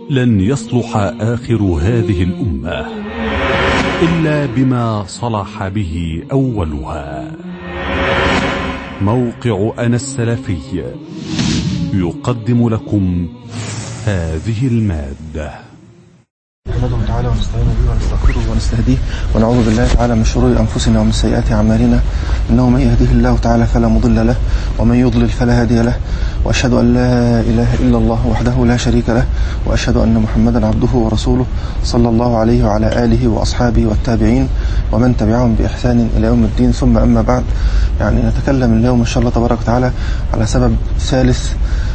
لن يصلح آخر هذه الأمة إلا بما صلح به أولها موقع أنا السلفي يقدم لكم هذه المادة نحمده تعالى ونستعين به ونستغفره ونستهديه ونعوذ بالله تعالى من شرور أنفسنا ومن سيئات أعمالنا إنه من يهده الله تعالى فلا مضل له ومن يضلل فلا هادي له وأشهد أن لا إله إلا الله وحده لا شريك له وأشهد أن محمدا عبده ورسوله صلى الله عليه وعلى آله وأصحابه والتابعين ومن تبعهم بإحسان إلى يوم الدين ثم أما بعد يعني نتكلم اليوم إن شاء الله تبارك وتعالى على سبب ثالث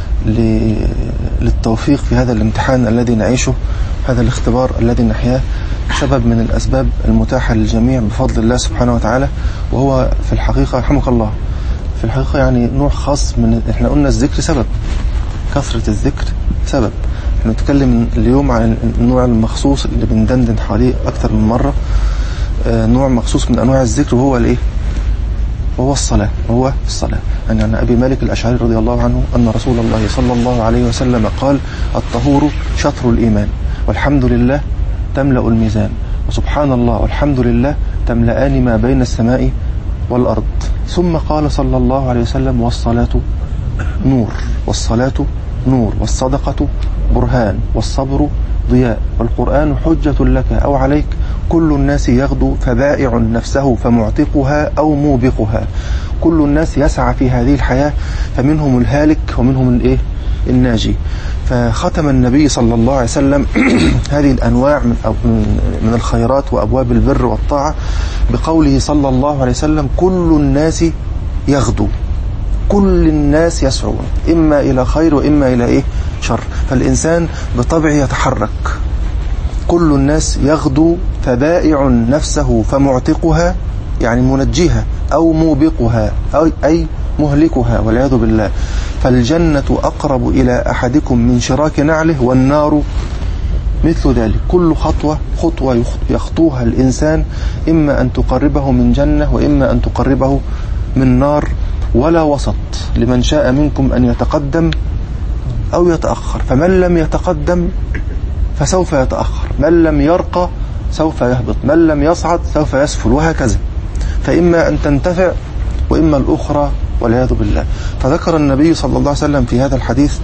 للتوفيق في هذا الامتحان الذي نعيشه هذا الاختبار الذي نحياه سبب من الأسباب المتاحة للجميع بفضل الله سبحانه وتعالى وهو في الحقيقة رحمك الله في الحقيقة يعني نوع خاص من احنا قلنا الذكر سبب كثرة الذكر سبب احنا نتكلم اليوم عن النوع المخصوص اللي بندندن حواليه أكثر من مرة نوع مخصوص من أنواع الذكر وهو الايه وهو الصلاة وهو الصلاة يعني عن أبي مالك الأشعري رضي الله عنه أن رسول الله صلى الله عليه وسلم قال الطهور شطر الإيمان والحمد لله تملأ الميزان وسبحان الله والحمد لله تملأان ما بين السماء والأرض ثم قال صلى الله عليه وسلم والصلاة نور والصلاة نور والصدقة برهان والصبر ضياء والقرآن حجة لك أو عليك كل الناس يغدو فبائع نفسه فمعتقها أو موبقها كل الناس يسعى في هذه الحياة فمنهم الهالك ومنهم الايه الناجي فختم النبي صلى الله عليه وسلم هذه الأنواع من, من الخيرات وأبواب البر والطاعة بقوله صلى الله عليه وسلم كل الناس يغدو كل الناس يسعون إما إلى خير وإما إلى إيه شر فالإنسان بطبعه يتحرك كل الناس يغدو فبائع نفسه فمعتقها يعني منجيها أو موبقها أو أي مهلكها والعياذ بالله فالجنة أقرب إلى أحدكم من شراك نعله والنار مثل ذلك كل خطوة خطوة يخطوها الإنسان إما أن تقربه من جنة وإما أن تقربه من نار ولا وسط لمن شاء منكم أن يتقدم أو يتأخر فمن لم يتقدم فسوف يتأخر من لم يرقى سوف يهبط من لم يصعد سوف يسفل وهكذا فإما أن تنتفع وإما الأخرى والعياذ بالله فذكر النبي صلى الله عليه وسلم في هذا الحديث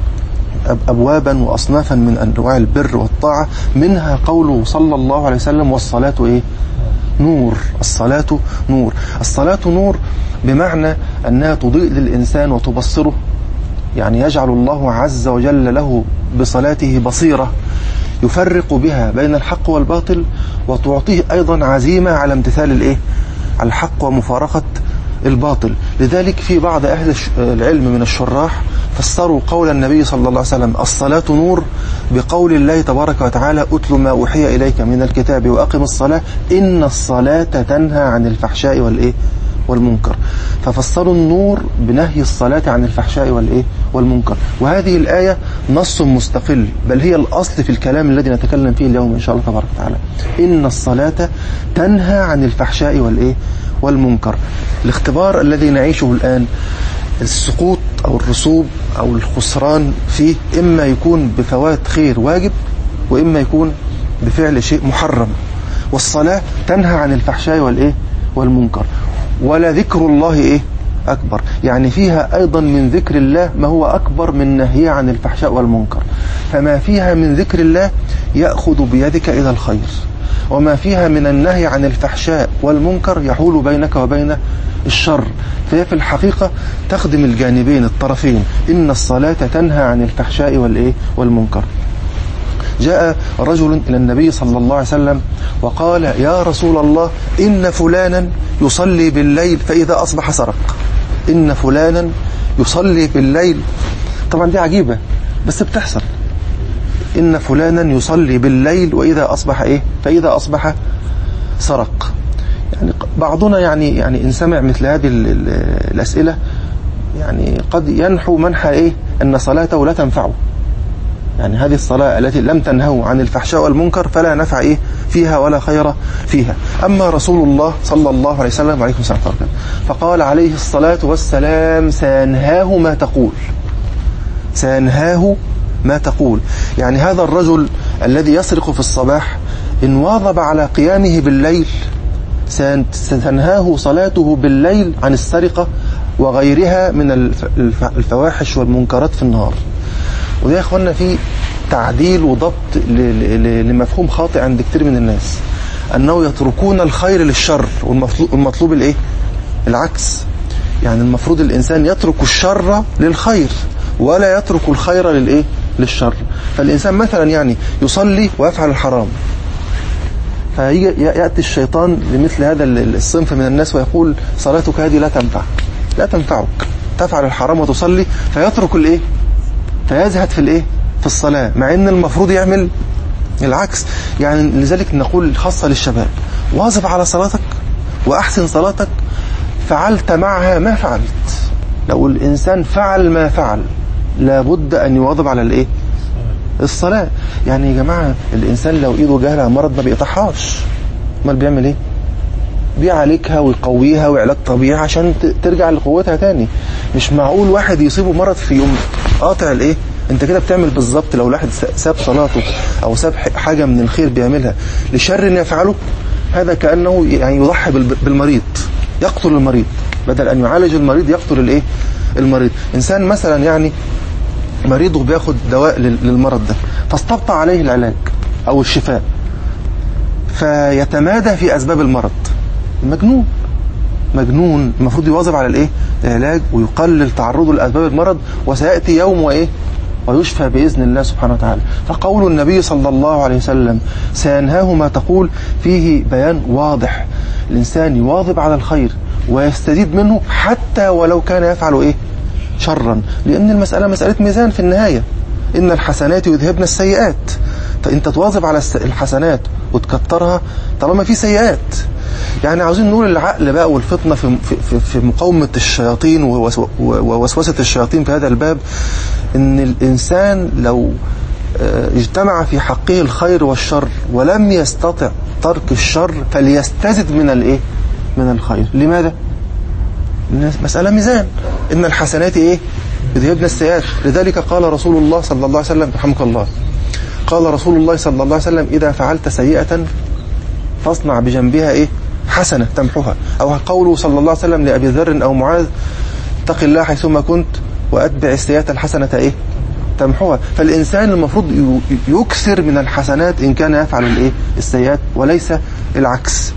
أبوابا وأصنافا من أنواع البر والطاعة منها قوله صلى الله عليه وسلم والصلاة إيه؟ نور الصلاة نور الصلاة نور بمعنى أنها تضيء للإنسان وتبصره يعني يجعل الله عز وجل له بصلاته بصيرة يفرق بها بين الحق والباطل وتعطيه أيضا عزيمة على امتثال الإيه؟ على الحق ومفارقة الباطل لذلك في بعض أهل العلم من الشراح فسروا قول النبي صلى الله عليه وسلم الصلاة نور بقول الله تبارك وتعالى أتل ما أوحي إليك من الكتاب وأقم الصلاة إن الصلاة تنهى عن الفحشاء والإيه والمنكر ففسروا النور بنهي الصلاة عن الفحشاء والإيه والمنكر وهذه الآية نص مستقل بل هي الأصل في الكلام الذي نتكلم فيه اليوم إن شاء الله تبارك وتعالى إن الصلاة تنهى عن الفحشاء والإيه والمنكر الاختبار الذي نعيشه الآن السقوط أو الرسوب أو الخسران فيه إما يكون بفوات خير واجب وإما يكون بفعل شيء محرم والصلاة تنهى عن الفحشاء والإيه والمنكر ولا ذكر الله إيه أكبر يعني فيها أيضا من ذكر الله ما هو أكبر من نهي عن الفحشاء والمنكر فما فيها من ذكر الله يأخذ بيدك إلى الخير وما فيها من النهي عن الفحشاء والمنكر يحول بينك وبين الشر فهي في الحقيقة تخدم الجانبين الطرفين إن الصلاة تنهى عن الفحشاء والإيه والمنكر جاء رجل إلى النبي صلى الله عليه وسلم وقال يا رسول الله إن فلانا يصلي بالليل فإذا أصبح سرق إن فلانا يصلي بالليل طبعا دي عجيبة بس بتحصل إن فلانا يصلي بالليل وإذا أصبح إيه فإذا أصبح سرق يعني بعضنا يعني يعني إن سمع مثل هذه الأسئلة يعني قد ينحو منحى إيه أن صلاته لا تنفعه يعني هذه الصلاة التي لم تنهوا عن الفحشاء والمنكر فلا نفع إيه فيها ولا خير فيها أما رسول الله صلى الله عليه وسلم وعليكم السلام ورحمة الله فقال عليه الصلاة والسلام سينهاه ما تقول سينهاه ما تقول يعني هذا الرجل الذي يسرق في الصباح إن واظب على قيامه بالليل سن- ستنهاه صلاته بالليل عن السرقة وغيرها من الف- الف- الفواحش والمنكرات في النهار وده يا اخوانا في تعديل وضبط ل- ل- ل- لمفهوم خاطئ عند كتير من الناس انه يتركون الخير للشر والمطلوب المطلوب الايه العكس يعني المفروض الانسان يترك الشر للخير ولا يترك الخير للايه للشر فالانسان مثلا يعني يصلي ويفعل الحرام فيجي ياتي الشيطان لمثل هذا ال- الصنف من الناس ويقول صلاتك هذه لا تنفع لا تنفعك تفعل الحرام وتصلي فيترك الايه فيزهد في الايه في الصلاه مع ان المفروض يعمل العكس يعني لذلك نقول خاصه للشباب واظب على صلاتك واحسن صلاتك فعلت معها ما فعلت لو الانسان فعل ما فعل لابد ان يواظب على الايه الصلاه يعني يا جماعه الانسان لو ايده جاهله على مرض ما بيقطعهاش امال بيعمل ايه بيعالجها ويقويها وعلاج طبيعي عشان ت- ترجع لقوتها تاني مش معقول واحد يصيبه مرض في يوم قاطع الايه انت كده بتعمل بالظبط لو الواحد س- ساب صلاته او ساب ح- حاجه من الخير بيعملها لشر يفعله هذا كانه يعني يضحي بال- بالمريض يقتل المريض بدل ان يعالج المريض يقتل الايه المريض انسان مثلا يعني مريض وبياخد دواء لل- للمرض ده فاستبطأ عليه العلاج او الشفاء فيتمادى في اسباب المرض مجنون مجنون المفروض يواظب على الايه العلاج ويقلل تعرضه لاسباب المرض وسياتي يوم وايه ويشفى باذن الله سبحانه وتعالى فقول النبي صلى الله عليه وسلم سينهاه ما تقول فيه بيان واضح الانسان يواظب على الخير ويستزيد منه حتى ولو كان يفعل ايه شرا لان المساله مساله ميزان في النهايه ان الحسنات يذهبن السيئات فانت تواظب على الس- الحسنات وتكترها طالما في سيئات يعني عاوزين نقول العقل بقى والفطنه في في في مقاومه الشياطين ووسو- ووسوسه الشياطين في هذا الباب ان الانسان لو آه، اجتمع في حقه الخير والشر ولم يستطع ترك الشر فليستزد من الايه من الخير لماذا الناس- مسألة ميزان إن الحسنات إيه يذهبن السيئات لذلك قال رسول الله صلى الله عليه وسلم رحمك الله قال رسول الله صلى الله عليه وسلم إذا فعلت سيئة فاصنع بجنبها إيه حسنة تمحها أو قوله صلى الله عليه وسلم لأبي ذر أو معاذ اتق الله حيثما كنت وأتبع السيئة الحسنة إيه تمحوها فالإنسان المفروض ي- يكثر من الحسنات إن كان يفعل الإيه السيئات وليس العكس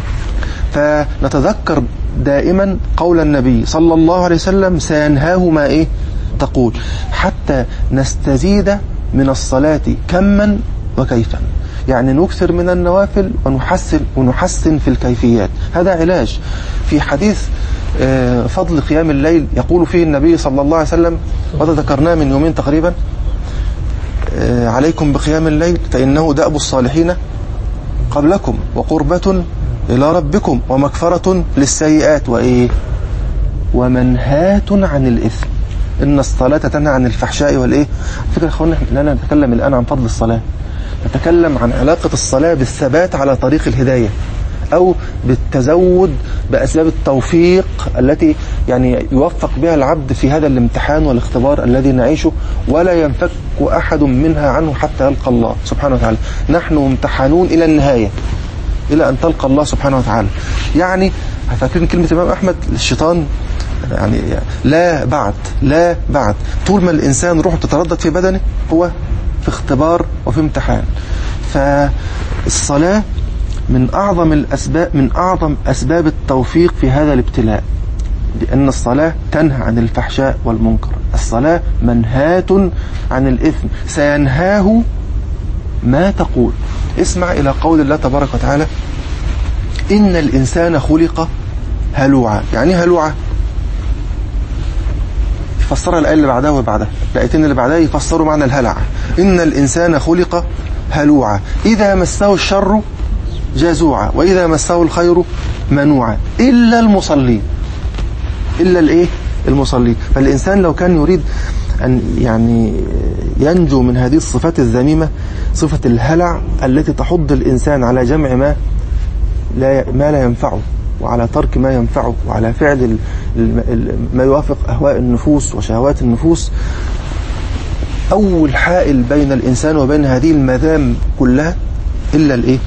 فنتذكر دائما قول النبي صلى الله عليه وسلم سينهاه ما ايه تقول حتى نستزيد من الصلاة كما وكيفا يعني نكثر من النوافل ونحسن ونحسن في الكيفيات هذا علاج في حديث آه، فضل قيام الليل يقول فيه النبي صلى الله عليه وسلم وهذا ذكرناه من يومين تقريبا آه، عليكم بقيام الليل فإنه دأب الصالحين قبلكم وقربة إلى ربكم ومغفرة للسيئات وإيه ومنهاة عن الإثم إن الصلاة تنهى عن الفحشاء والإيه فكرة يا أخوانا إحنا لا نتكلم الآن عن فضل الصلاة نتكلم عن علاقة الصلاة بالثبات على طريق الهداية أو بالتزود بأسباب التوفيق التي يعني يوفق بها العبد في هذا الامتحان والاختبار الذي نعيشه ولا ينفك أحد منها عنه حتى يلقى الله سبحانه وتعالى نحن ممتحنون إلى النهاية إلى أن تلقى الله سبحانه وتعالى يعني فاكرين كلمة الإمام أحمد الشيطان يعني لا بعد لا بعد طول ما الإنسان روحه تتردد في بدنه هو في اختبار وفي امتحان فالصلاة من أعظم الأسباب من أعظم أسباب التوفيق في هذا الابتلاء لأن الصلاة تنهى عن الفحشاء والمنكر الصلاة منهاة عن الإثم سينهاه ما تقول اسمع إلى قول الله تبارك وتعالى إن الإنسان خلق هلوعا يعني إيه هلوعا فسرها الآية اللي بعدها وبعدها الآيتين اللي بعدها يفسروا معنى الهلع إن الإنسان خلق هلوعا إذا مسه الشر جزوعا وإذا مسه الخير منوعا إلا المصلين إلا الإيه المصلين فالإنسان لو كان يريد أن يعني ينجو من هذه الصفات الذميمة صفة الهلع التي تحض الإنسان على جمع ما لا ما لا ينفعه وعلى ترك ما ينفعه وعلى فعل ال- ال- ال- ما يوافق أهواء النفوس وشهوات النفوس أول حائل بين الإنسان وبين هذه المذام كلها إلا الإيه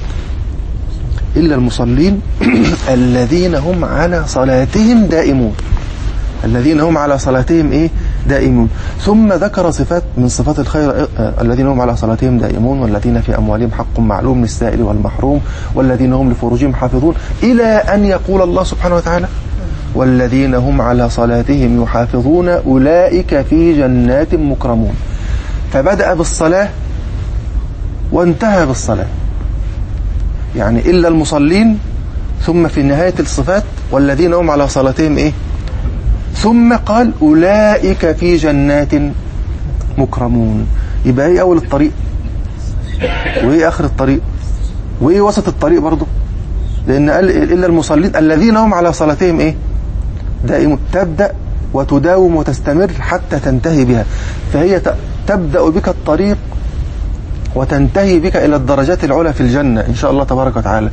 إلا المصلين الذين هم على صلاتهم دائمون الذين هم على صلاتهم إيه دائمون ثم ذكر صفات من صفات الخير آه، الذين هم على صلاتهم دائمون والذين في أموالهم حق معلوم للسائل والمحروم والذين هم لفروجهم حافظون إلى أن يقول الله سبحانه وتعالى والذين هم على صلاتهم يحافظون أولئك في جنات مكرمون فبدأ بالصلاة وانتهى بالصلاة يعني إلا المصلين ثم في نهاية الصفات والذين هم على صلاتهم إيه ثم قال أولئك في جنات مكرمون يبقى ايه أول الطريق وايه آخر الطريق وايه وسط الطريق برضه لأن قال إلا المصلين الذين هم على صلاتهم إيه دائم تبدأ وتداوم وتستمر حتى تنتهي بها فهي ت- تبدأ بك الطريق وتنتهي بك إلى الدرجات العلى في الجنة إن شاء الله تبارك وتعالى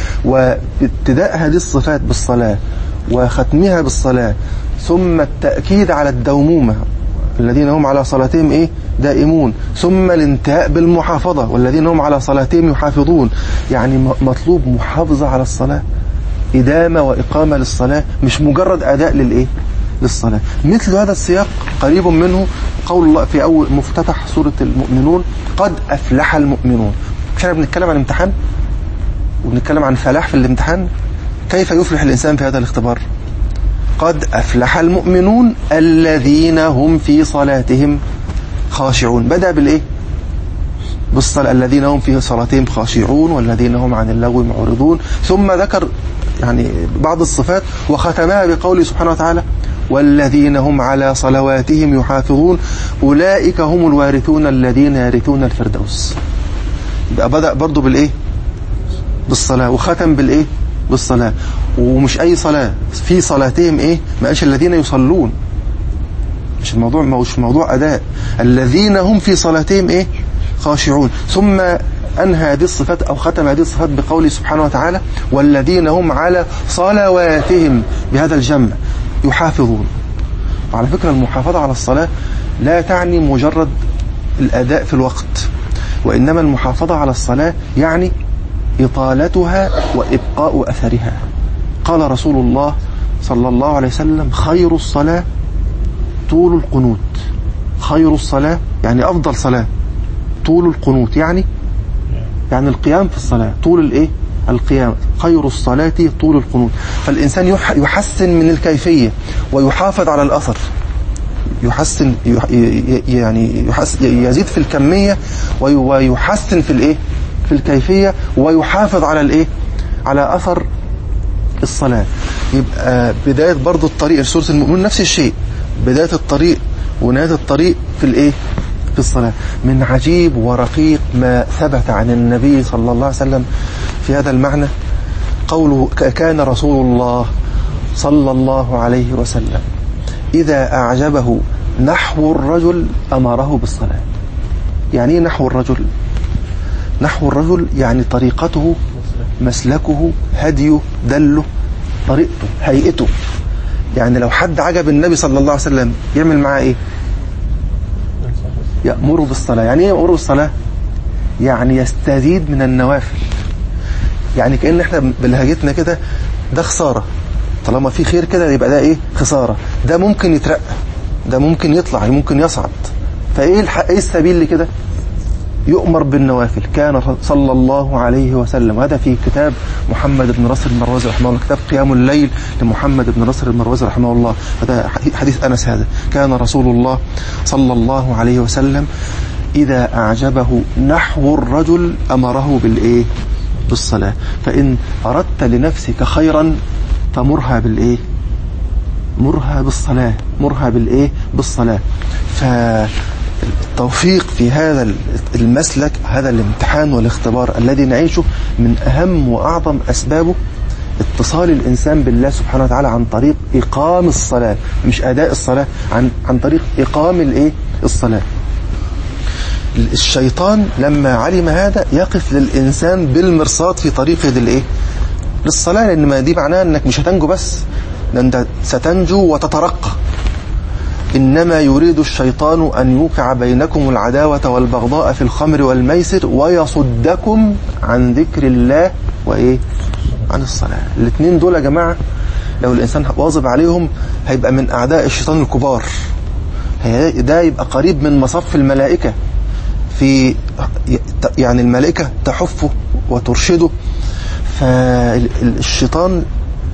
وابتداء هذه الصفات بالصلاة وختمها بالصلاة ثم التأكيد على الدومومة الذين هم على صلاتهم إيه دائمون ثم الانتهاء بالمحافظة والذين هم على صلاتهم يحافظون يعني م- مطلوب محافظة على الصلاة إدامة وإقامة للصلاة مش مجرد أداء للإيه للصلاة مثل هذا السياق قريب منه قول الله في أول مفتتح سورة المؤمنون قد أفلح المؤمنون مش احنا بنتكلم عن امتحان وبنتكلم عن فلاح في الامتحان كيف يفلح الإنسان في هذا الاختبار قد أفلح المؤمنون الذين هم في صلاتهم خاشعون بدأ بالإيه بالصلاة الذين هم في صلاتهم خاشعون والذين هم عن اللغو معرضون ثم ذكر يعني بعض الصفات وختمها بقوله سبحانه وتعالى والذين هم على صلواتهم يحافظون أولئك هم الوارثون الذين يرثون الفردوس يبقى بدأ برضو بالإيه بالصلاة وختم بالإيه بالصلاة ومش أي صلاة في صلاتهم إيه ما قالش الذين يصلون مش الموضوع مش موضوع أداء الذين هم في صلاتهم إيه خاشعون ثم أنهى هذه الصفات أو ختم هذه الصفات بقوله سبحانه وتعالى والذين هم على صلواتهم بهذا الجمع يحافظون وعلى فكرة المحافظة على الصلاة لا تعني مجرد الأداء في الوقت وإنما المحافظة على الصلاة يعني إطالتها وإبقاء أثرها قال رسول الله صلى الله عليه وسلم خير الصلاة طول القنوت خير الصلاة يعني أفضل صلاة طول القنوت يعني يعني القيام في الصلاة طول الإيه القيام خير الصلاة طول القنوت فالإنسان يح- يحسن من الكيفية ويحافظ على الأثر يحسن يح- ي- يعني يحس يزيد في الكمية وي- ويحسن في الإيه في الكيفية ويحافظ على الإيه على أثر الصلاة يبقى بداية برضو الطريق سورة المؤمنون نفس الشيء بداية الطريق ونهاية الطريق في الإيه في الصلاة من عجيب ورقيق ما ثبت عن النبي صلى الله عليه وسلم في هذا المعنى قوله ك- كان رسول الله صلى الله عليه وسلم إذا أعجبه نحو الرجل أمره بالصلاة يعني إيه نحو الرجل نحو الرجل يعني طريقته مسلكه هديه دله طريقته هيئته يعني لو حد عجب النبي صلى الله عليه وسلم يعمل معاه ايه يأمره بالصلاة يعني ايه يأمره بالصلاة يعني يستزيد من النوافل يعني كأن احنا بلهجتنا كده ده خسارة طالما في خير كده يبقى ده ايه خسارة ده ممكن يترقى ده ممكن يطلع ممكن يصعد فايه الح... ايه السبيل لكده يؤمر بالنوافل كان صلى الله عليه وسلم هذا في كتاب محمد بن نصر المروزي رحمه الله كتاب قيام الليل لمحمد بن نصر المروزي رحمه الله هذا حديث أنس هذا كان رسول الله صلى الله عليه وسلم إذا أعجبه نحو الرجل أمره بالإيه بالصلاة فإن أردت لنفسك خيرا فمرها بالإيه مرها بالصلاة مرها بالإيه بالصلاة فالتوفيق في هذا المسلك هذا الامتحان والاختبار الذي نعيشه من أهم وأعظم أسبابه اتصال الإنسان بالله سبحانه وتعالى عن طريق إقام الصلاة مش أداء الصلاة عن, عن طريق إقام الإيه الصلاة الشيطان لما علم هذا يقف للإنسان بالمرصاد في طريقه للإيه للصلاة لأن ما دي معناها أنك مش هتنجو بس ده أنت ستنجو وتترقى إنما يريد الشيطان أن يوقع بينكم العداوة والبغضاء في الخمر والميسر ويصدكم عن ذكر الله وإيه عن الصلاة الاثنين دول يا جماعة لو الإنسان واظب عليهم هيبقى من أعداء الشيطان الكبار هي- ده يبقى قريب من مصف الملائكة في يعني الملائكة تحفه وترشده فالشيطان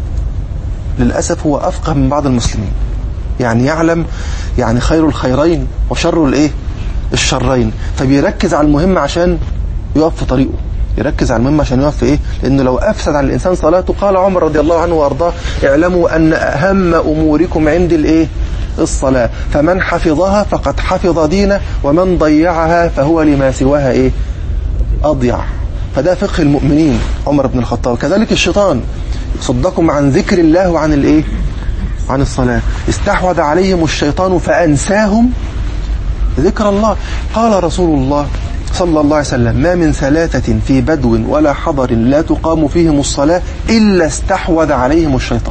للأسف هو أفقه من بعض المسلمين يعني يعلم يعني خير الخيرين وشر الايه الشرين فبيركز على المهم عشان يقف في طريقه يركز على المهم عشان يقف في ايه لانه لو افسد على الانسان صلاته قال عمر رضي الله عنه وارضاه اعلموا ان اهم اموركم عندي الايه الصلاة فمن حفظها فقد حفظ دينه ومن ضيعها فهو لما سواها ايه أضيع فده فقه المؤمنين عمر بن الخطاب كذلك الشيطان صدكم عن ذكر الله وعن الايه عن الصلاة استحوذ عليهم الشيطان فأنساهم ذكر الله قال رسول الله صلى الله عليه وسلم ما من ثلاثة في بدو ولا حضر لا تقام فيهم الصلاة إلا استحوذ عليهم الشيطان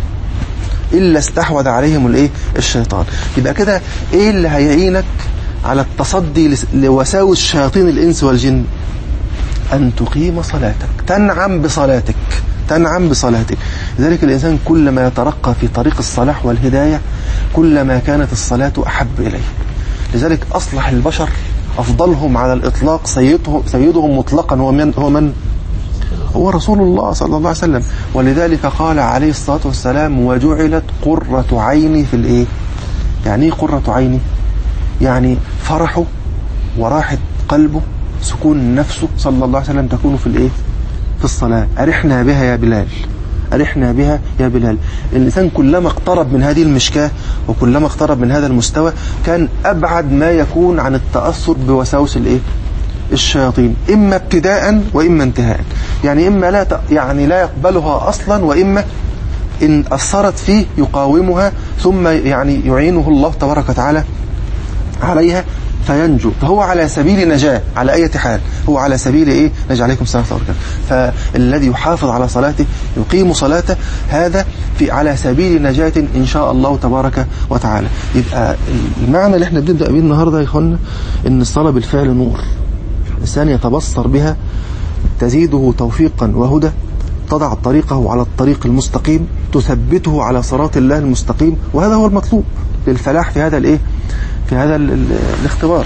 إلا استحوذ عليهم الايه الشيطان يبقى كده ايه اللي هيعينك على التصدي لس- لوساوس شياطين الإنس والجن أن تقيم صلاتك تنعم بصلاتك تنعم بصلاتك لذلك الإنسان كلما يترقى في طريق الصلاح والهداية كلما كانت الصلاة أحب إليه لذلك أصلح البشر أفضلهم على الإطلاق سيده سيدهم مطلقا هو من, هو من هو رسول الله صلى الله عليه وسلم ولذلك قال عليه الصلاة والسلام وجعلت قرة عيني في الإيه يعني إيه قرة عيني يعني فرحه وراحة قلبه سكون نفسه صلى الله عليه وسلم تكون في الايه في الصلاة أرحنا بها يا بلال أرحنا بها يا بلال الإنسان كلما اقترب من هذه المشكاة وكلما اقترب من هذا المستوى كان أبعد ما يكون عن التأثر بوساوس الإيه الشياطين إما ابتداء وإما انتهاء يعني إما لا ت... يعني لا يقبلها أصلا وإما إن أثرت فيه يقاومها ثم يعني يعينه الله تبارك وتعالى عليها فينجو فهو على سبيل نجاة على أي حال هو على سبيل إيه نجا عليكم السلام ورحمة الله وبركاته. فالذي يحافظ على صلاته يقيم صلاته هذا في على سبيل نجاة إن شاء الله تبارك وتعالى يبقى المعنى اللي احنا بنبدأ بيه النهاردة يا إخوانا إن الصلاة بالفعل نور الإنسان يتبصر بها تزيده توفيقا وهدى تضع طريقه على الطريق المستقيم تثبته على صراط الله المستقيم وهذا هو المطلوب للفلاح في هذا الايه في هذا ال ال الاختبار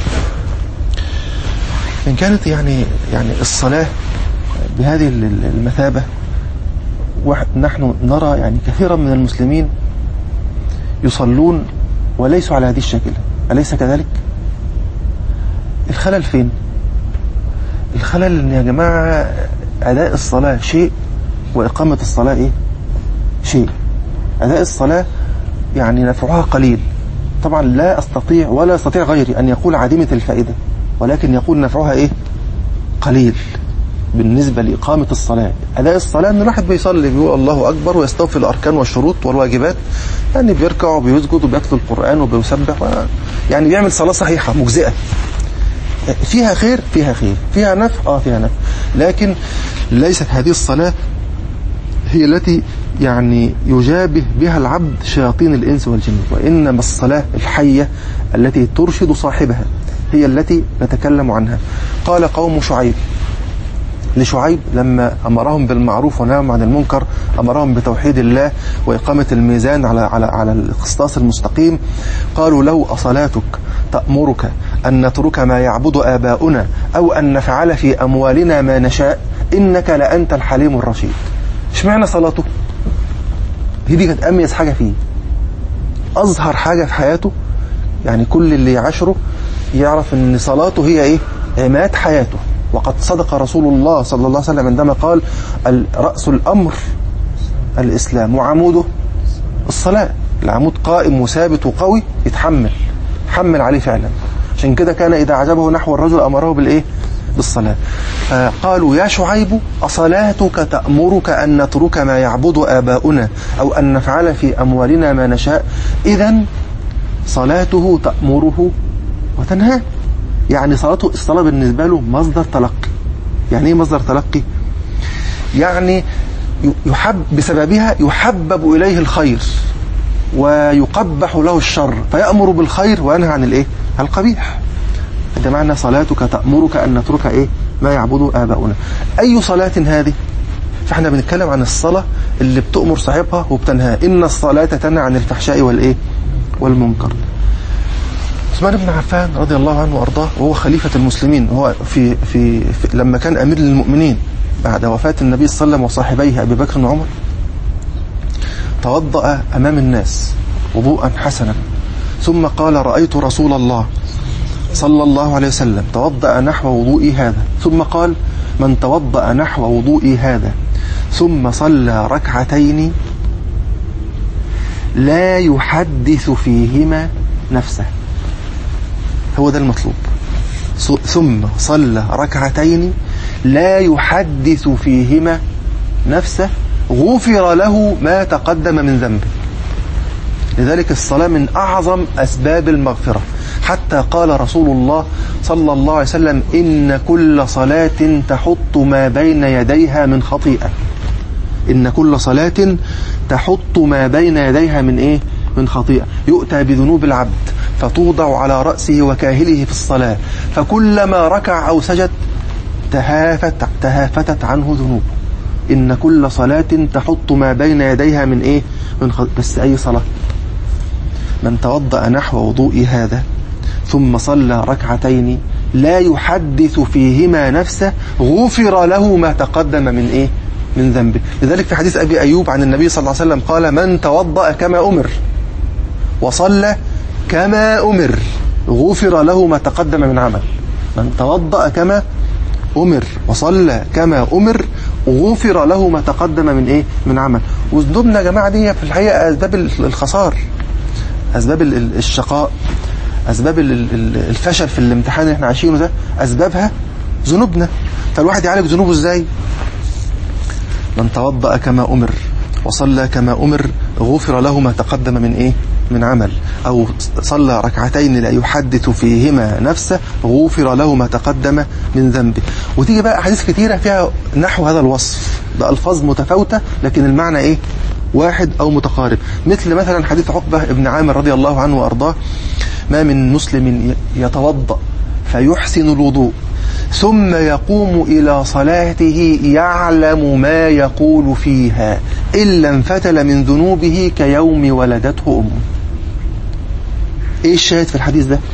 إن كانت يعني يعني الصلاة بهذه ال- ال- المثابة ونحن نرى يعني كثيرا من المسلمين يصلون وليسوا على هذه الشكل أليس كذلك؟ الخلل فين؟ الخلل ان يا جماعة أداء الصلاة شيء وإقامة الصلاة إيه؟ شيء أداء الصلاة يعني نفعها قليل طبعا لا أستطيع ولا يستطيع غيري أن يقول عديمة الفائدة ولكن يقول نفعها إيه؟ قليل بالنسبة لإقامة الصلاة أداء الصلاة أن الواحد بيصلي بيقول الله أكبر ويستوفي الأركان والشروط والواجبات يعني بيركع وبيسجد وبيتلو القرآن وبيسبح و... يعني بيعمل صلاة صحيحة مجزئة فيها خير فيها خير فيها نفع اه فيها نفع لكن ليست هذه الصلاة هي التي يعني يجابه بها العبد شياطين الإنس والجن وإنما الصلاة الحية التي ترشد صاحبها هي التي نتكلم عنها قال قوم شعيب لشعيب لما أمرهم بالمعروف ونهاهم عن المنكر أمرهم بتوحيد الله وإقامة الميزان على على على القسطاس المستقيم قالوا لو أصلاتك تأمرك أن نترك ما يعبد آباؤنا أو أن نفعل في أموالنا ما نشاء إنك لأنت الحليم الرشيد اشمعنى صلاته هي دي كانت أميز حاجة فيه أظهر حاجة في حياته يعني كل اللي يعاشره يعرف أن صلاته هي إيه عماد حياته وقد صدق رسول الله صلى الله عليه وسلم عندما قال رأس الأمر الإسلام وعموده الصلاة العمود قائم وثابت وقوي يتحمل يتحمل عليه فعلا عشان كده كان إذا عجبه نحو الرجل أمره بالإيه بالصلاة فقالوا يا شعيب أصلاتك تأمرك أن نترك ما يعبد آباؤنا أو أن نفعل في أموالنا ما نشاء إذا صلاته تأمره وتنهاه يعني صلاته الصلاة بالنسبة له مصدر تلقي يعني ايه مصدر تلقي يعني يحب بسببها يحبب إليه الخير ويقبح له الشر فيأمر بالخير وينهى عن الايه عن القبيح ده معنى صلاتك تأمرك أن نترك ايه ما يعبد آباؤنا أي صلاة هذه فاحنا بنتكلم عن الصلاة اللي بتأمر صاحبها وبتنهى إن الصلاة تنهى عن الفحشاء والإيه والمنكر عثمان بن عفان رضي الله عنه وارضاه وهو خليفة المسلمين هو في, في, في لما كان أمير للمؤمنين بعد وفاة النبي صلى الله عليه وسلم وصاحبيه أبي بكر وعمر توضأ أمام الناس وضوءا حسنا ثم قال رأيت رسول الله صلى الله عليه وسلم توضأ نحو وضوئي هذا ثم قال من توضأ نحو وضوئي هذا ثم صلى ركعتين لا يحدث فيهما نفسه هو ده المطلوب ثم صلى ركعتين لا يحدث فيهما نفسه غفر له ما تقدم من ذنبه لذلك الصلاة من أعظم أسباب المغفرة حتى قال رسول الله صلى الله عليه وسلم إن كل صلاة تحط ما بين يديها من خطيئة إن كل صلاة تحط ما بين يديها من إيه من خطيئة يؤتى بذنوب العبد فتوضع على رأسه وكاهله في الصلاة فكلما ركع أو سجد تهافت تهافتت عنه ذنوبه إن كل صلاة تحط ما بين يديها من إيه من خ... بس أي صلاة من توضأ نحو وضوء هذا ثم صلى ركعتين لا يحدث فيهما نفسه غفر له ما تقدم من إيه من ذنبه لذلك في حديث أبي أيوب عن النبي صلى الله عليه وسلم قال من توضأ كما أمر وصلى كما أمر غفر له ما تقدم من عمل من توضأ كما أمر وصلى كما أمر غفر له ما تقدم من إيه من عمل وذنوبنا يا جماعة دي في الحقيقة أسباب الخسار أسباب الشقاء أسباب الفشل في الامتحان اللي احنا عايشينه ده أسبابها ذنوبنا فالواحد يعالج ذنوبه ازاي من توضأ كما أمر وصلى كما أمر غفر له ما تقدم من إيه من عمل أو صلى ركعتين لا يحدث فيهما نفسه غفر له ما تقدم من ذنبه وتيجي بقى أحاديث كثيرة فيها نحو هذا الوصف بألفاظ متفاوتة لكن المعنى إيه واحد أو متقارب مثل مثلا حديث عقبة ابن عامر رضي الله عنه وأرضاه ما من مسلم يتوضأ فيحسن الوضوء ثم يقوم إلى صلاته يعلم ما يقول فيها إلا انفتل من ذنوبه كيوم ولدته أمه إيه الشاهد في الحديث ده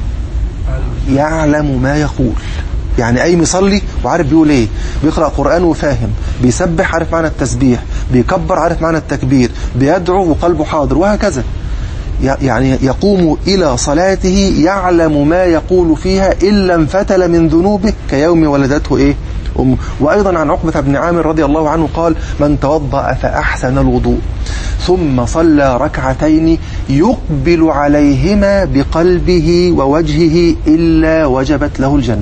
يعلم ما يقول يعني أي مصلي وعارف بيقول إيه بيقرأ قرآن وفاهم بيسبح عارف معنى التسبيح بيكبر عارف معنى التكبير بيدعو وقلبه حاضر وهكذا يعني يقوم إلى صلاته يعلم ما يقول فيها إلا انفتل من ذنوبه كيوم ولدته إيه أمه وأيضا عن عقبة بن عامر رضي الله عنه قال من توضأ فأحسن الوضوء ثم صلى ركعتين يقبل عليهما بقلبه ووجهه إلا وجبت له الجنة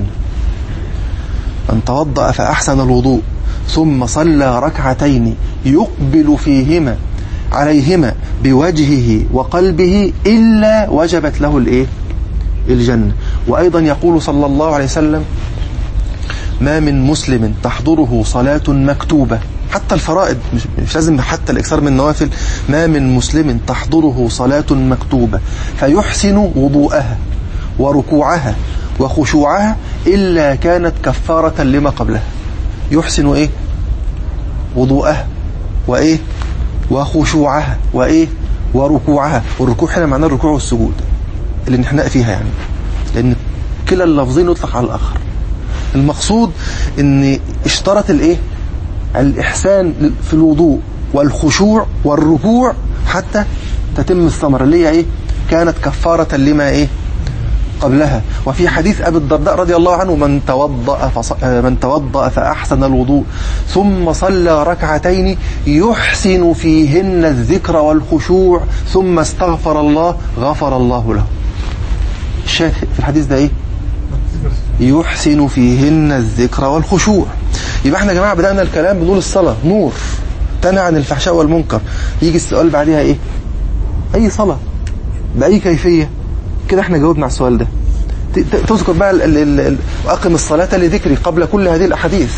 من توضأ فأحسن الوضوء ثم صلى ركعتين يقبل فيهما عليهما بوجهه وقلبه إلا وجبت له الإيه؟ الجنة وأيضا يقول صلى الله عليه وسلم ما من مسلم تحضره صلاة مكتوبة حتى الفرائض مش, مش لازم حتى الإكثار من النوافل ما من مسلم تحضره صلاة مكتوبة فيحسن وضوءها وركوعها وخشوعها إلا كانت كفارة لما قبلها يحسن إيه وضوءها وإيه وخشوعها وإيه وركوعها والركوع هنا معناه الركوع والسجود الانحناء فيها يعني لأن كلا اللفظين يطلق على الآخر المقصود ان اشترط الايه الإحسان في الوضوء والخشوع والركوع حتى تتم الثمرة اللي هي ايه كانت كفارة لما ايه قبلها وفي حديث أبي الدرداء رضي الله عنه من توضأ, فص... من توضأ فأحسن الوضوء ثم صلى ركعتين يحسن فيهن الذكر والخشوع ثم استغفر الله غفر الله له الشاهد في الحديث ده ايه يحسن فيهن الذكر والخشوع يبقى احنا يا جماعة بدأنا الكلام بنقول الصلاة نور تنهى عن الفحشاء والمنكر يجي السؤال بعدها ايه اي صلاة بأي كيفية كده احنا جاوبنا على السؤال ده تذكر بقى ال ال ال أقم الصلاة لذكري قبل كل هذه الأحاديث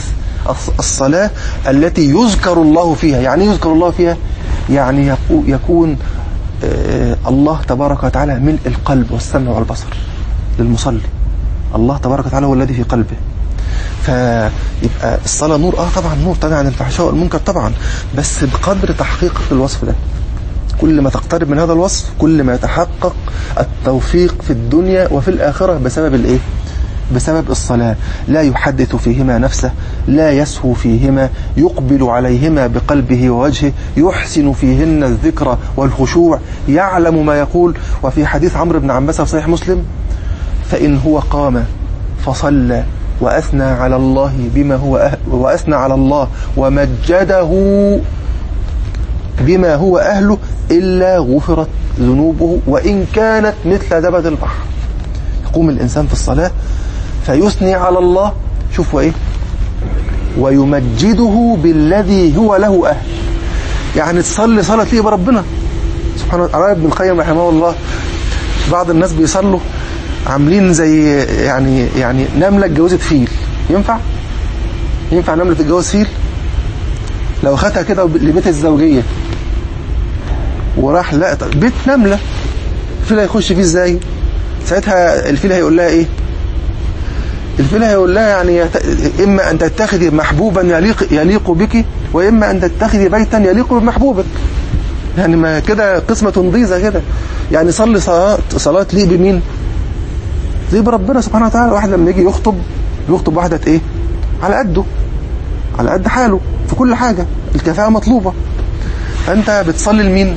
الصلاة التي يذكر الله فيها يعني يذكر الله فيها يعني يكون آه، الله تبارك وتعالى ملء القلب والسمع والبصر للمصلي الله تبارك وتعالى هو الذي في قلبه فيبقى الصلاة نور اه طبعا نور طبعا عن الفحشاء والمنكر طبعا بس بقدر تحقيقك للوصف ده كل ما تقترب من هذا الوصف كل ما يتحقق التوفيق في الدنيا وفي الآخرة بسبب الايه بسبب الصلاة لا يحدث فيهما نفسه لا يسهو فيهما يقبل عليهما بقلبه ووجهه يحسن فيهن الذكر والخشوع يعلم ما يقول وفي حديث عمرو بن عباس في صحيح مسلم فإن هو قام فصلى وأثنى على الله بما هو أهل وأثنى على الله ومجده بما هو أهله إلا غفرت ذنوبه وإن كانت مثل زبد البحر يقوم الإنسان في الصلاة فيثني على الله شوفوا إيه ويمجده بالذي هو له أهل يعني تصلي صلاة ليه بربنا سبحانه وتعالى ابن القيم رحمه الله بعض الناس بيصلوا عاملين زي يعني يعني نملة اتجوزت فيل ينفع؟ ينفع نملة تتجوز فيل؟ لو خدها كده لبيت الزوجية وراح لا بيت نملة الفيل هيخش فيه ازاي؟ ساعتها الفيل هيقول لها ايه؟ الفيل هيقول لها يعني يت- اما ان تتخذي محبوبا يليق يليق بك واما ان تتخذي بيتا يليق بمحبوبك يعني ما كده قسمة ضيزة كده يعني صلي صلاة صلاة ليه بمين؟ زي بربنا سبحانه وتعالى واحد لما يجي يخطب يخطب واحدة ايه على قده على قد حاله في كل حاجة الكفاءة مطلوبة فانت بتصلي لمين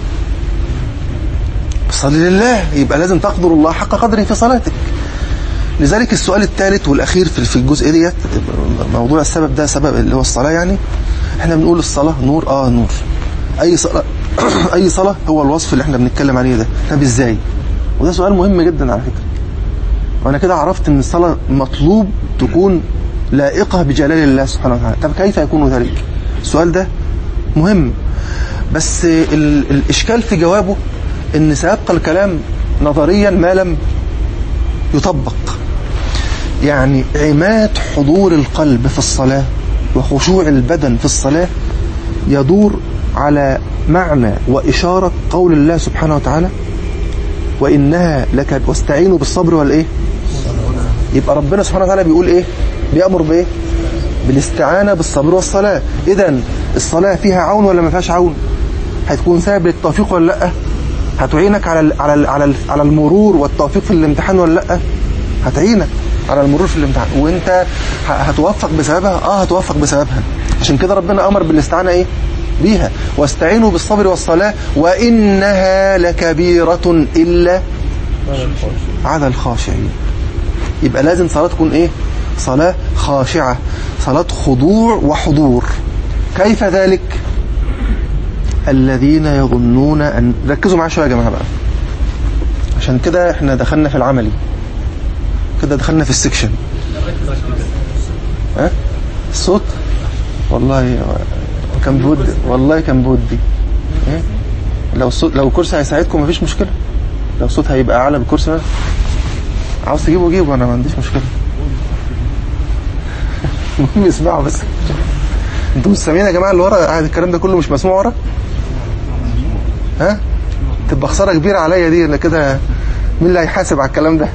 بتصلي لله يبقى لازم تقدر الله حق قدره في صلاتك لذلك السؤال الثالث والاخير في في الجزء ديت موضوع السبب ده سبب اللي هو الصلاه يعني احنا بنقول الصلاه نور اه نور اي صلاه اي صلاه هو الوصف اللي احنا بنتكلم عليه ده طب ازاي وده سؤال مهم جدا على فكره وانا كده عرفت ان الصلاه مطلوب تكون لائقه بجلال الله سبحانه وتعالى طب كيف يكون ذلك السؤال ده مهم بس ال- الاشكال في جوابه ان سيبقى الكلام نظريا ما لم يطبق يعني عماد حضور القلب في الصلاة وخشوع البدن في الصلاة يدور على معنى وإشارة قول الله سبحانه وتعالى وإنها لك واستعينوا بالصبر والإيه يبقى ربنا سبحانه وتعالى بيقول إيه بيأمر بإيه بالاستعانة بالصبر والصلاة إذا الصلاة فيها عون ولا ما فيهاش عون هتكون سبب للتوفيق ولا لأ هتعينك على ال على ال على ال على المرور والتوفيق في الامتحان ولا لأ هتعينك على المرور في الامتحان وانت ه- هتوفق بسببها اه هتوفق بسببها عشان كده ربنا امر بالاستعانه ايه بيها واستعينوا بالصبر والصلاه وانها لكبيره الا على الخاشعين يبقى لازم صلاه تكون ايه صلاه خاشعه صلاه خضوع وحضور كيف ذلك الذين يظنون ان ركزوا معايا شويه يا جماعه بقى عشان كده احنا دخلنا في العملي كده دخلنا في السكشن ها الصوت والله كان بود والله كان بودي إيه؟ لو الصوت لو الكرسي هيساعدكم مفيش مشكله لو الصوت هيبقى اعلى بالكرسي ده عاوز تجيبه جيبه انا ما عنديش مشكله المهم يسمعوا بس انتوا مش سامعين يا جماعه اللي ورا قاعد الكلام ده كله مش مسموع ورا ها تبقى خساره كبيره عليا دي اللي كده مين اللي هيحاسب على الكلام ده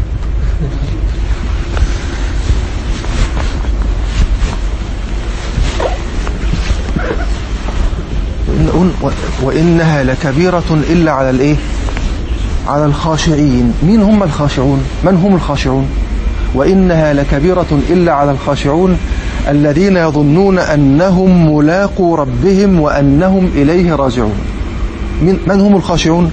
وإن- وإنها لكبيرة إلا على الإيه على الخاشعين مين هم الخاشعون من هم الخاشعون وإنها لكبيرة إلا على الخاشعون الذين يظنون أنهم ملاقوا ربهم وأنهم إليه راجعون من, من هم الخاشعون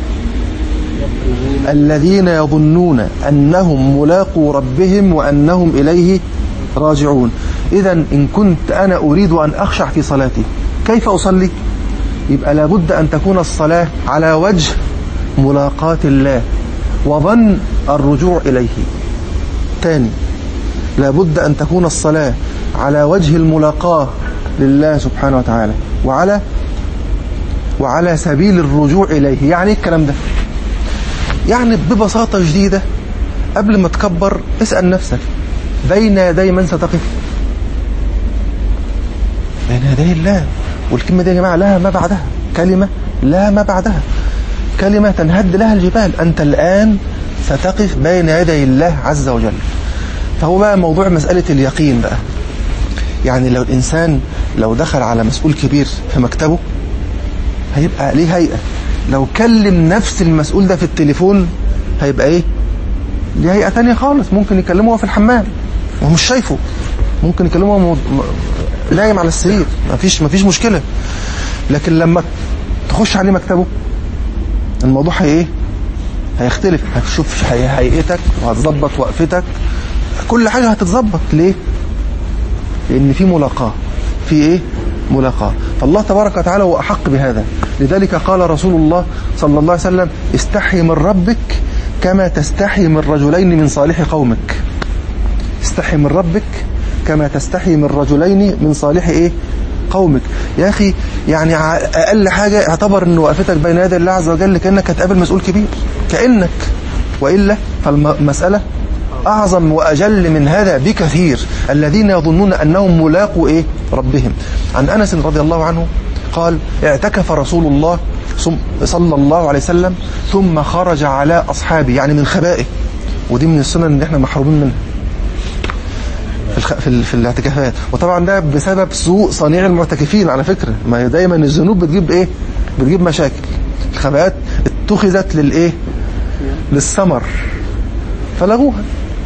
الذين يظنون أنهم ملاقوا ربهم وأنهم إليه راجعون إذا إن كنت أنا أريد أن أخشع في صلاتي كيف أصلي يبقى لابد أن تكون الصلاة على وجه ملاقاة الله وظن الرجوع إليه تاني لابد أن تكون الصلاة على وجه الملاقاة لله سبحانه وتعالى وعلى وعلى سبيل الرجوع إليه يعني إيه الكلام ده يعني ببساطة شديدة قبل ما تكبر اسأل نفسك بين يدي من ستقف بين يدي الله والكلمة دي يا جماعة لها ما بعدها كلمة لا ما بعدها كلمة تنهد لها الجبال أنت الآن ستقف بين يدي الله عز وجل فهو بقى موضوع مسألة اليقين بقى يعني لو الإنسان لو دخل على مسؤول كبير في مكتبه هيبقى ليه هيئة لو كلم نفس المسؤول ده في التليفون هيبقى ايه ليه هيئة تانية خالص ممكن يكلمه وهو في الحمام وهو مش شايفه ممكن يكلمه وهو م- م- نايم على السرير مفيش مفيش مشكلة لكن لما تخش عليه مكتبه الموضوع هي ايه هيختلف هتشوف هي- هيئتك وهتظبط وقفتك كل حاجة هتتظبط ليه لأن في ملاقاة في إيه ملاقاة فالله تبارك وتعالى هو أحق بهذا لذلك قال رسول الله صلى الله عليه وسلم استحي من ربك كما تستحي من رجلين من صالح قومك استحي من ربك كما تستحي من رجلين من صالح إيه قومك يا أخي يعني ع- أقل حاجة اعتبر أن وقفتك بين يدي الله عز وجل كأنك هتقابل مسؤول كبير كأنك وإلا فالمسألة أعظم وأجل من هذا بكثير الذين يظنون أنهم ملاقوا إيه ربهم عن أنس رضي الله عنه قال اعتكف رسول الله ثم- صلى الله عليه وسلم ثم خرج على أصحابه يعني من خبائه ودي من السنن اللي احنا محرومين منها في الخ... في, ال... في الاعتكافات وطبعا ده بسبب سوء صنيع المعتكفين على فكرة ما هي دايما الذنوب بتجيب ايه بتجيب مشاكل الخباءات اتخذت للايه للثمر فلغوها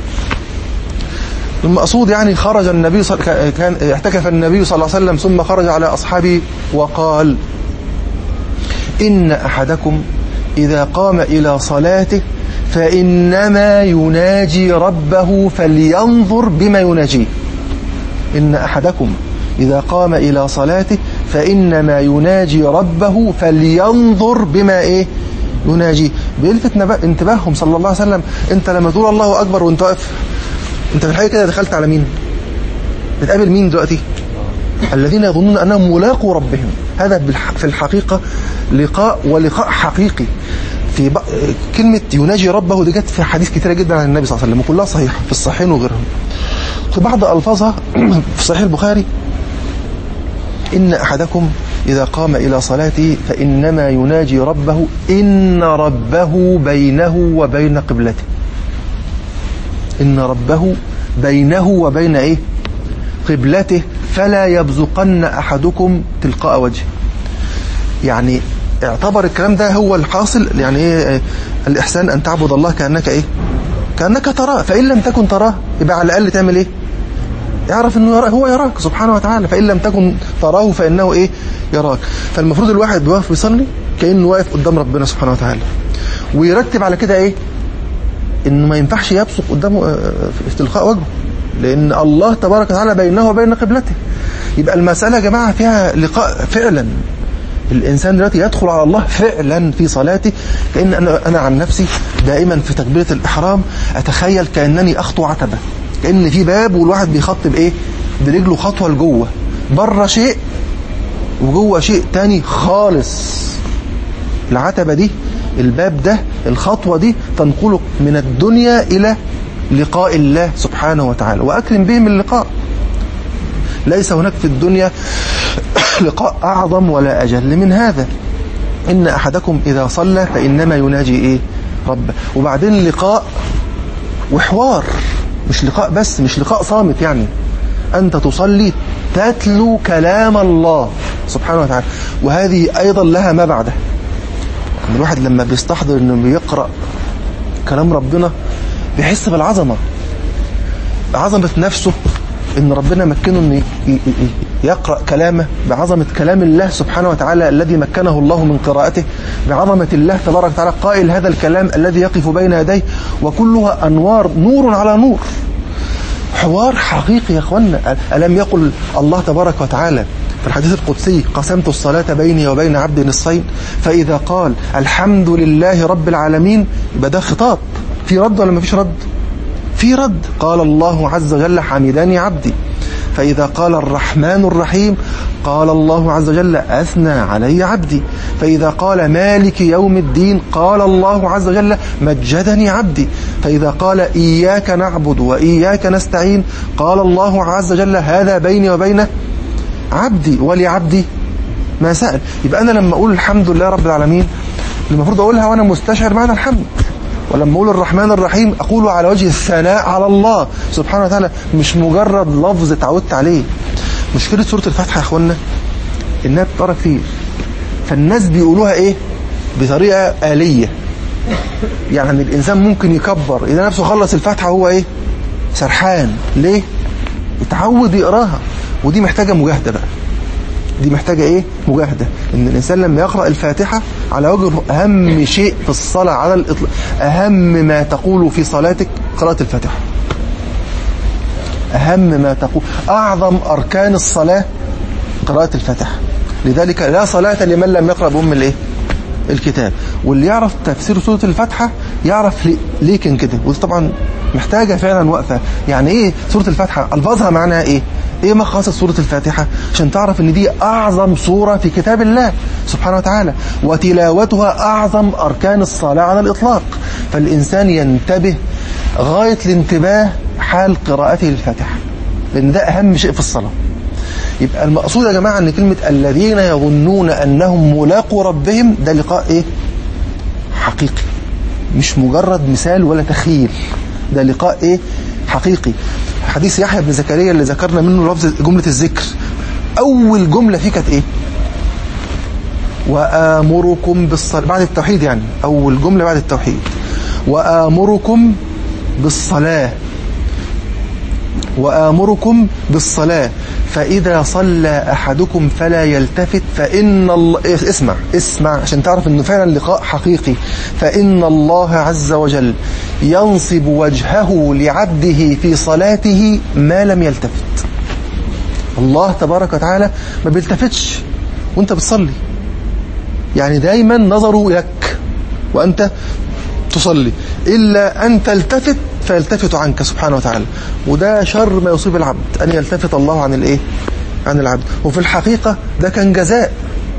المقصود يعني خرج النبي صل... كان اعتكف النبي صلى الله عليه وسلم ثم خرج على أصحابه وقال إن أحدكم إذا قام إلى صلاته فإنما يناجي ربه فلينظر بما يناجيه إن أحدكم إذا قام إلى صلاته فإنما يناجي ربه فلينظر بما إيه يناجيه بيلفت نب- انتباههم صلى الله عليه وسلم أنت لما تقول الله أكبر وأنت واقف أنت في الحقيقة كده دخلت على مين بتقابل مين دلوقتي الذين يظنون أنهم ملاقوا ربهم هذا بالح- في الحقيقة لقاء ولقاء حقيقي في ب... كلمة يناجي ربه دي جت في حديث كتيرة جدا عن النبي صلى الله عليه وسلم وكلها صحيحة في الصحيحين وغيرهم في بعض ألفاظها في صحيح البخاري إن أحدكم إذا قام إلى صلاته فإنما يناجي ربه إن ربه بينه وبين قبلته إن ربه بينه وبين إيه قبلته فلا يبزقن أحدكم تلقاء وجهه يعني اعتبر الكلام ده هو الحاصل يعني ايه الإحسان أن تعبد الله كأنك إيه كأنك تراه فإن لم تكن تراه يبقى على الأقل تعمل إيه اعرف انه يراك هو يراك سبحانه وتعالى فإن لم تكن تراه فإنه إيه يراك فالمفروض الواحد بيقف بيصلي كأنه واقف قدام ربنا سبحانه وتعالى ويرتب على كده إيه انه ما ينفعش يبصق قدامه آه، في تلقاء وجهه لان الله تبارك وتعالى بينه وبين قبلته يبقى المسألة يا جماعة فيها لقاء فعلا الإنسان دلوقتي يدخل على الله فعلا في صلاته لأن أنا, أنا عن نفسي دائما في تكبيرة الإحرام أتخيل كأنني أخطو عتبة كأن في باب والواحد بيخط بإيه برجله خطوة لجوه بره شيء وجوه شيء تاني خالص العتبة دي الباب ده الخطوة دي تنقلك من الدنيا إلى لقاء الله سبحانه وتعالى وأكرم بهم اللقاء ليس هناك في الدنيا لقاء أعظم ولا أجل من هذا إن أحدكم إذا صلى فإنما يناجي إيه ربه وبعدين لقاء وحوار مش لقاء بس مش لقاء صامت يعني أنت تصلي تتلو كلام الله سبحانه وتعالى وهذه أيضا لها ما بعده يعني الواحد لما بيستحضر انه بيقرأ كلام ربنا بيحس بالعظمة عظمة نفسه ان ربنا مكنه انه ي- ي- ي- يقرأ كلامه بعظمة كلام الله سبحانه وتعالى الذي مكنه الله من قراءته بعظمة الله تبارك وتعالى قائل هذا الكلام الذي يقف بين يديه وكلها أنوار نور على نور حوار حقيقي يا اخوانا ألم يقل الله تبارك وتعالى في الحديث القدسي قسمت الصلاة بيني وبين عبدي نصفين فإذا قال الحمد لله رب العالمين يبقى ده خطاب في رد ولا ما فيش رد في رد قال الله عز وجل حمدني عبدي فإذا قال الرحمن الرحيم قال الله عز وجل أثنى علي عبدي فإذا قال مالك يوم الدين قال الله عز وجل مجدني عبدي فإذا قال إياك نعبد وإياك نستعين قال الله عز وجل هذا بيني وبين عبدي ولعبدي ما سأل يبقى أنا لما أقول الحمد لله رب العالمين المفروض اقولها وانا مستشعر معنى الحمد ولما اقول الرحمن الرحيم اقوله على وجه الثناء على الله سبحانه وتعالى مش مجرد لفظ اتعودت عليه مشكله سوره الفاتحه يا اخوانا انها بتقرا كتير فالناس بيقولوها ايه بطريقه آلية يعني الانسان ممكن يكبر اذا نفسه خلص الفاتحه هو ايه سرحان ليه اتعود يقراها ودي محتاجه مجاهده بقى دي محتاجة ايه مجاهدة ان الانسان لما يقرأ الفاتحة على وجه اهم شيء في الصلاة على الاطلاق اهم ما تقول في صلاتك قراءة الفاتحة اهم ما تقول اعظم اركان الصلاة قراءة الفاتحة لذلك لا صلاة لمن لم يقرأ بأم الايه الكتاب واللي يعرف تفسير سورة الفاتحة يعرف ليه, ليه كان كده ودي طبعا محتاجة فعلا وقفة يعني ايه سورة الفاتحة الفاظها معناها ايه ايه مقاصد سورة الفاتحة عشان تعرف ان دي اعظم سورة في كتاب الله سبحانه وتعالى وتلاوتها اعظم اركان الصلاة على الاطلاق فالانسان ينتبه غاية الانتباه حال قراءته للفاتحة لان ده اهم شيء في الصلاة يبقى المقصود يا جماعة ان كلمة الذين يظنون انهم ملاقوا ربهم ده لقاء ايه حقيقي مش مجرد مثال ولا تخيل ده لقاء ايه حقيقي حديث يحيى بن زكريا اللي ذكرنا منه لفظ جملة الذكر أول جملة فيه كانت إيه وآمركم بالصلاة بعد التوحيد يعني أول جملة بعد التوحيد وآمركم بالصلاة وآمركم بالصلاة فإذا صلى أحدكم فلا يلتفت فإن الله اسمع اسمع عشان تعرف أنه فعلا لقاء حقيقي فإن الله عز وجل ينصب وجهه لعبده في صلاته ما لم يلتفت الله تبارك وتعالى ما بيلتفتش وانت بتصلي يعني دايما نظره لك وأنت تصلي إلا أن تلتفت فيلتفت عنك سبحانه وتعالى وده شر ما يصيب العبد أن يلتفت الله عن الإيه عن العبد وفي الحقيقة ده كان جزاء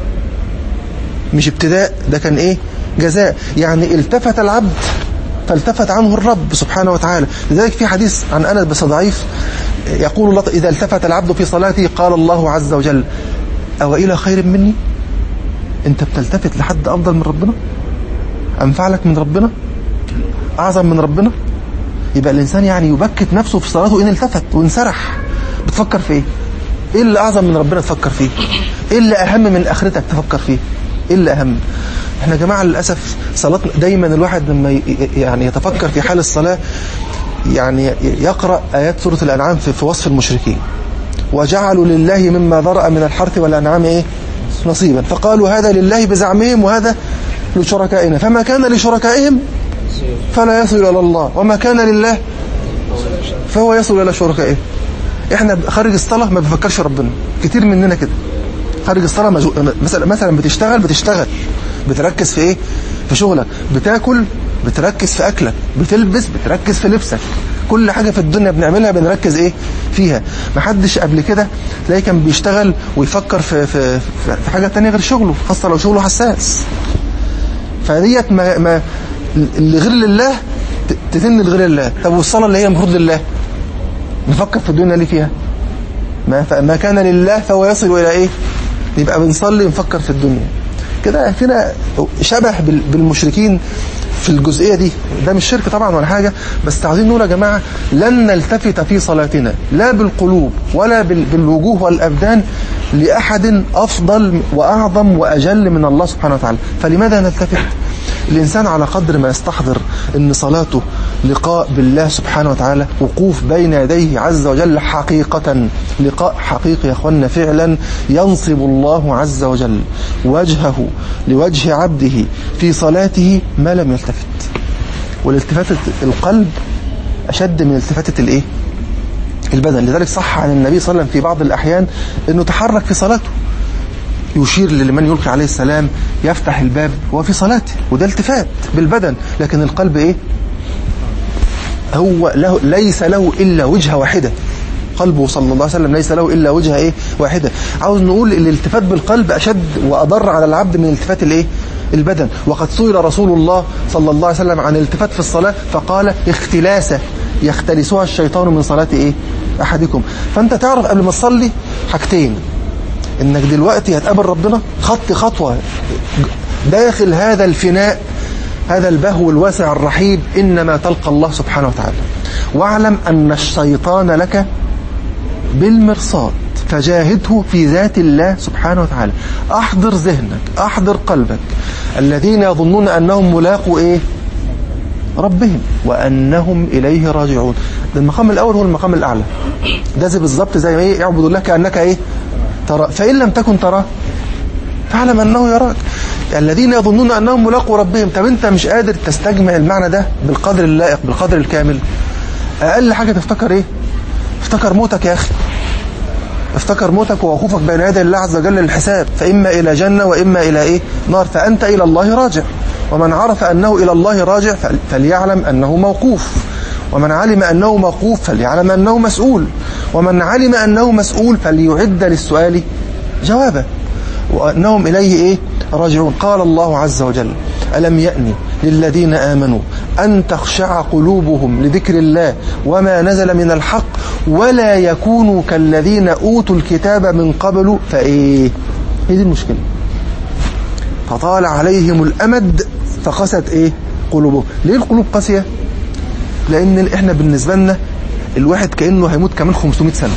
مش ابتداء ده كان إيه جزاء يعني التفت العبد فالتفت عنه الرب سبحانه وتعالى لذلك في حديث عن أنس بس ضعيف يقول الله إذا التفت العبد في صلاته قال الله عز وجل أو إلى خير مني أنت بتلتفت لحد أفضل من ربنا أنفع لك من ربنا أعظم من ربنا يبقى الإنسان يعني يبكت نفسه في صلاته إن التفت وانسرح بتفكر في إيه إيه اللي أعظم من ربنا تفكر فيه إيه اللي أهم من آخرتك تفكر فيه إيه اللي أهم احنا يا جماعة للأسف صلاتنا دايما الواحد لما يعني يتفكر في حال الصلاة يعني يقرأ آيات سورة الأنعام في, في وصف المشركين وجعلوا لله مما ذرأ من الحرث والأنعام إيه نصيبا فقالوا هذا لله بزعمهم وهذا لشركائنا فما كان لشركائهم فلا يصل إلى الله وما كان لله فهو يصل إلى شركائه احنا خارج الصلاة ما بفكرش ربنا كتير مننا كده خارج الصلاة مجو... مثلا مثلا بتشتغل بتشتغل بتركز في ايه في شغلك بتاكل بتركز في اكلك بتلبس بتركز في لبسك كل حاجة في الدنيا بنعملها بنركز ايه فيها محدش قبل كده تلاقيه كان بيشتغل ويفكر في, في, في حاجة تانية غير شغله خاصة لو شغله حساس فديت ما, ما اللي غير لله تتن لغير الله طب والصلاة اللي هي المفروض لله نفكر في الدنيا اللي فيها ما, ما كان لله فهو يصل إلى إيه يبقى بنصلي نفكر في الدنيا كده فينا شبه بالمشركين في الجزئية دي ده مش شرك طبعا ولا حاجة بس عايزين نقول يا جماعة لن نلتفت في صلاتنا لا بالقلوب ولا بالوجوه والأبدان لأحد أفضل وأعظم وأجل من الله سبحانه وتعالى فلماذا نلتفت الإنسان على قدر ما يستحضر أن صلاته لقاء بالله سبحانه وتعالى وقوف بين يديه عز وجل حقيقة لقاء حقيقي يا أخوانا فعلا ينصب الله عز وجل وجهه لوجه عبده في صلاته ما لم يلتفت والالتفات القلب أشد من التفاتة الإيه؟ البدن لذلك صح عن النبي صلى الله عليه وسلم في بعض الأحيان أنه تحرك في صلاته يشير لمن يلقي عليه السلام يفتح الباب وهو في صلاته وده التفات بالبدن لكن القلب ايه هو له ليس له الا وجهه واحده قلبه صلى الله عليه وسلم ليس له الا وجهه ايه واحده عاوز نقول الالتفات بالقلب اشد واضر على العبد من التفات الايه البدن وقد سئل رسول الله صلى الله عليه وسلم عن الالتفات في الصلاه فقال اختلاسه يختلسها الشيطان من صلاه ايه احدكم فانت تعرف قبل ما تصلي حاجتين انك دلوقتي هتقابل ربنا خط خطوة داخل هذا الفناء هذا البهو الواسع الرحيب إنما تلقى الله سبحانه وتعالى واعلم أن الشيطان لك بالمرصاد فجاهده في ذات الله سبحانه وتعالى أحضر ذهنك أحضر قلبك الذين يظنون أنهم ملاقوا إيه ربهم وأنهم إليه راجعون ده المقام الأول هو المقام الأعلى ده زي بالظبط زي ما إيه اعبد الله كأنك إيه ترى فإن لم تكن تراه فاعلم أنه يراك الذين يظنون أنهم ملاقوا ربهم طب أنت مش قادر تستجمع المعنى ده بالقدر اللائق بالقدر الكامل أقل حاجة تفتكر إيه افتكر موتك يا أخي افتكر موتك ووقوفك بين يدي الله عز وجل للحساب فإما إلى جنة وإما إلى إيه نار فأنت إلى الله راجع ومن عرف أنه إلى الله راجع فليعلم أنه موقوف ومن علم أنه موقوف فليعلم أنه مسؤول ومن علم أنه مسؤول فليعد للسؤال جوابا وأنهم إليه إيه راجعون قال الله عز وجل ألم يأني للذين آمنوا أن تخشع قلوبهم لذكر الله وما نزل من الحق ولا يكونوا كالذين أوتوا الكتاب من قبل فإيه هي دي المشكلة فطال عليهم الأمد فقست إيه قلوبهم ليه القلوب قاسية لأن إحنا بالنسبة لنا الواحد كأنه هيموت كمان 500 سنة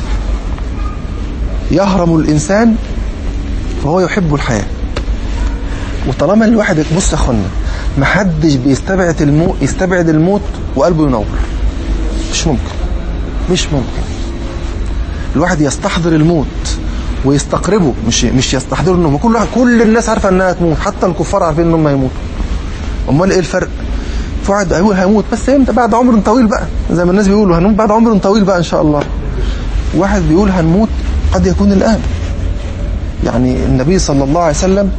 يهرم الإنسان فهو يحب الحياة وطالما الواحد بص يا اخوانا ما حدش بيستبعد الموت يستبعد الموت وقلبه ينور مش ممكن مش ممكن الواحد يستحضر الموت ويستقربه مش مش يستحضره انه كل واحد كل الناس عارفه انها تموت حتى الكفار عارفين انهم هيموتوا امال ايه الفرق في واحد هيقول هيموت بس امتى بعد عمر طويل بقى زي ما الناس بيقولوا هنموت بعد عمر طويل بقى ان شاء الله واحد بيقول هنموت قد يكون الان يعني النبي صلى الله عليه وسلم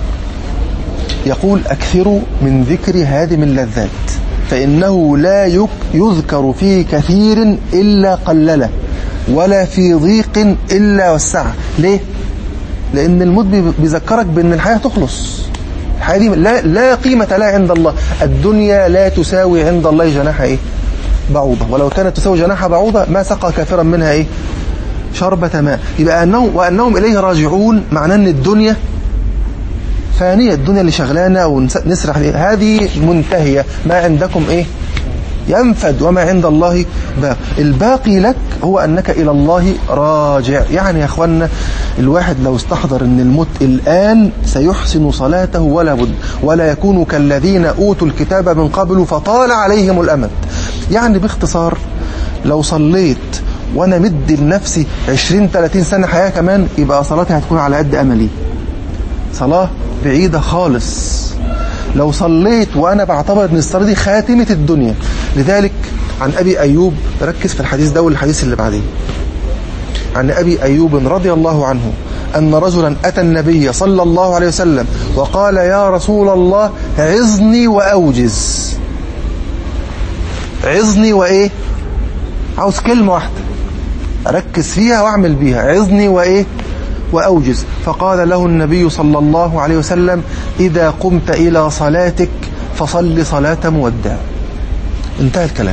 يقول أكثروا من ذكر هادم اللذات فإنه لا يذكر في كثير إلا قلله ولا في ضيق إلا وسعه ليه؟ لأن الموت بيذكرك بأن الحياة تخلص الحياة دي لا, لا قيمة لها عند الله الدنيا لا تساوي عند الله جناح إيه؟ بعوضة ولو كانت تساوي جناح بعوضة ما سقى كافرا منها إيه؟ شربة ماء يبقى أنه وأنهم إليه راجعون معناه أن الدنيا فانية الدنيا اللي شغلانة ونسرح فيها هذه منتهية ما عندكم إيه ينفد وما عند الله باقي الباقي لك هو أنك إلى الله راجع يعني يا أخوانا الواحد لو استحضر أن الموت الآن سيحسن صلاته ولا بد ولا يكون كالذين أوتوا الكتاب من قبل فطال عليهم الأمد يعني باختصار لو صليت وانا مدي لنفسي 20 30 سنه حياه كمان يبقى صلاتي هتكون على قد املي صلاه بعيده خالص لو صليت وانا بعتبر ان الصلاه دي خاتمه الدنيا لذلك عن ابي ايوب ركز في الحديث ده والحديث اللي بعديه عن ابي ايوب رضي الله عنه ان رجلا اتى النبي صلى الله عليه وسلم وقال يا رسول الله عظني واوجز عظني وايه عاوز كلمه واحده أركز فيها وأعمل بيها عظني وإيه وأوجز فقال له النبي صلى الله عليه وسلم إذا قمت إلى صلاتك فصل صلاة مودع انتهى الكلام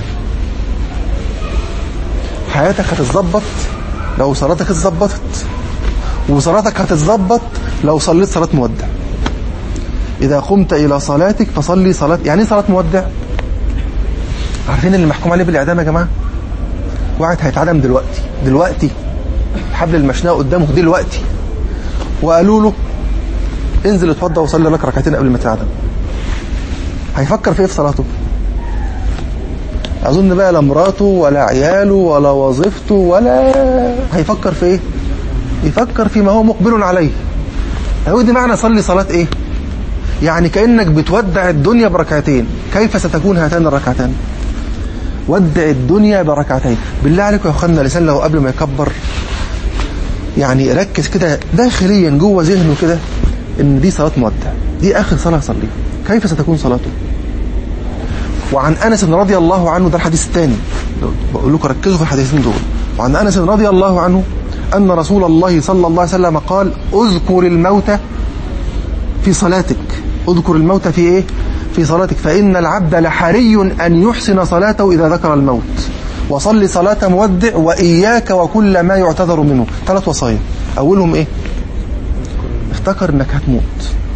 حياتك هتتظبط لو صلاتك اتظبطت وصلاتك هتتظبط لو صليت صلاة مودع إذا قمت إلى صلاتك فصلي صلاة يعني ايه صلاة مودع عارفين اللي محكوم عليه بالإعدام يا جماعة واحد هيتعدم دلوقتي دلوقتي حبل المشنقه قدامه دلوقتي وقالوا له انزل اتوضى وصلي لك ركعتين قبل ما تتعدم هيفكر في ايه في صلاته اظن بقى لا مراته ولا عياله ولا وظيفته ولا هيفكر في ايه يفكر فيما هو مقبل عليه هو دي معنى صلي صلاة ايه يعني كأنك بتودع الدنيا بركعتين كيف ستكون هاتان الركعتان ودع الدنيا بركعتين بالله عليكم يا اخوانا لسان له قبل ما يكبر يعني ركز كده داخليا جوه ذهنه كده ان دي صلاه مودع دي اخر صلاه هصليها كيف ستكون صلاته وعن انس رضي الله عنه ده الحديث الثاني بقول لكم ركزوا في الحديثين دول وعن انس رضي الله عنه ان رسول الله صلى الله عليه وسلم قال اذكر الموت في صلاتك اذكر الموت في ايه في صلاتك فإن العبد لحري أن يحسن صلاته إذا ذكر الموت وصل صلاة مودع وإياك وكل ما يعتذر منه ثلاث وصايا أولهم إيه افتكر أنك هتموت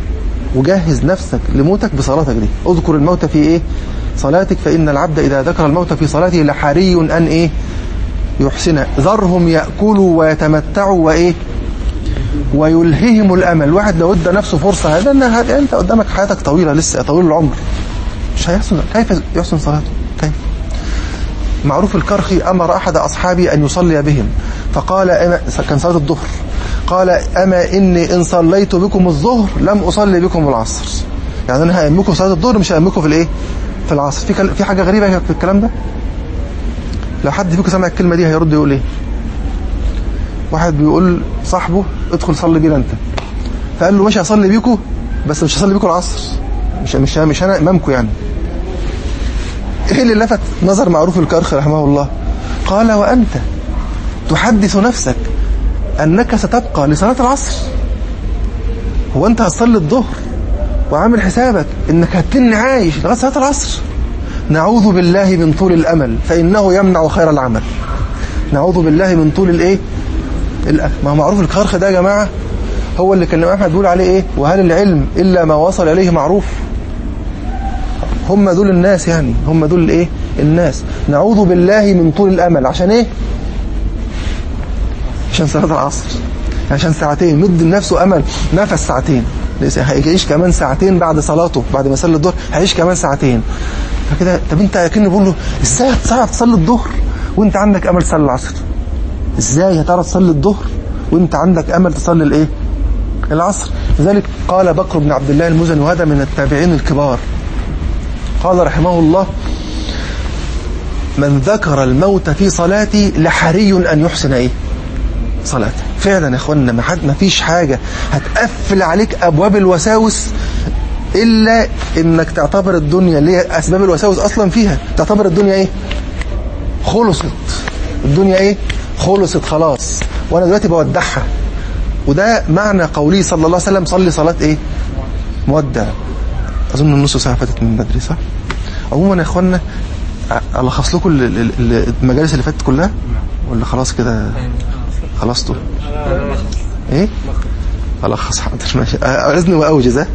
وجهز نفسك لموتك بصلاتك دي اذكر الموت في ايه صلاتك فإن العبد إذا ذكر الموت في صلاته لحري أن ايه يحسن ذرهم يأكلوا ويتمتعوا وايه ويلههم الأمل واحد لو ادى نفسه فرصة هذا ان هذا انت قدامك حياتك طويلة لسه طويل العمر مش هيحسن كيف يحسن صلاته كيف معروف الكرخي أمر أحد أصحابي أن يصلي بهم فقال أما كان صلاة الظهر قال أما إني إن صليت بكم الظهر لم أصلي بكم العصر يعني أنا هأمكم صلاة الظهر مش هأمكم في الإيه في العصر في كل... في حاجة غريبة في الكلام ده لو حد فيكم سمع الكلمة دي هيرد يقول إيه واحد بيقول صاحبه ادخل صلي بينا أنت فقال له ماشي هصلي بيكم بس مش هصلي بيكم العصر مش مش مش أنا إمامكم يعني ايه اللي لفت نظر معروف الكرخ رحمه الله قال وأنت تحدث نفسك أنك ستبقى لصلاة العصر هو أنت هتصلي الظهر وعامل حسابك أنك هتن عايش لغاية صلاة العصر نعوذ بالله من طول الأمل فإنه يمنع خير العمل نعوذ بالله من طول الإيه الأمل ما هو معروف الكرخ ده يا جماعة هو اللي كان الإمام أحمد بيقول عليه إيه وهل العلم إلا ما وصل إليه معروف هم دول الناس يعني هم دول الايه الناس نعوذ بالله من طول الامل عشان ايه عشان صلاه العصر عشان ساعتين مد لنفسه امل نفس ساعتين هيعيش كمان ساعتين بعد صلاته بعد ما يصلي الظهر هيعيش كمان ساعتين فكده طب انت كأنه بيقول له ازاي هتعرف تصلي الظهر وانت عندك امل تصلي العصر ازاي هتعرف تصلي الظهر وانت عندك امل تصلي الايه العصر لذلك قال بكر بن عبد الله المزني وهذا من التابعين الكبار قال رحمه الله من ذكر الموت في صلاتي لحري أن يحسن إيه صلاته فعلا يا أخوانا ما, حد ما فيش حاجة هتقفل عليك أبواب الوساوس إلا إنك تعتبر الدنيا اللي هي أسباب الوساوس أصلا فيها تعتبر الدنيا إيه خلصت الدنيا إيه خلصت خلاص وأنا دلوقتي بودعها وده معنى قوله صلى الله عليه وسلم صلي صلاة إيه مودع اظن النص ساعه فاتت من بدري صح عموما يا اخوانا الخص لكم المجالس اللي فاتت كلها ولا خلاص كده خلصتوا ايه الخص حاضر ماشي اذن واوجز ها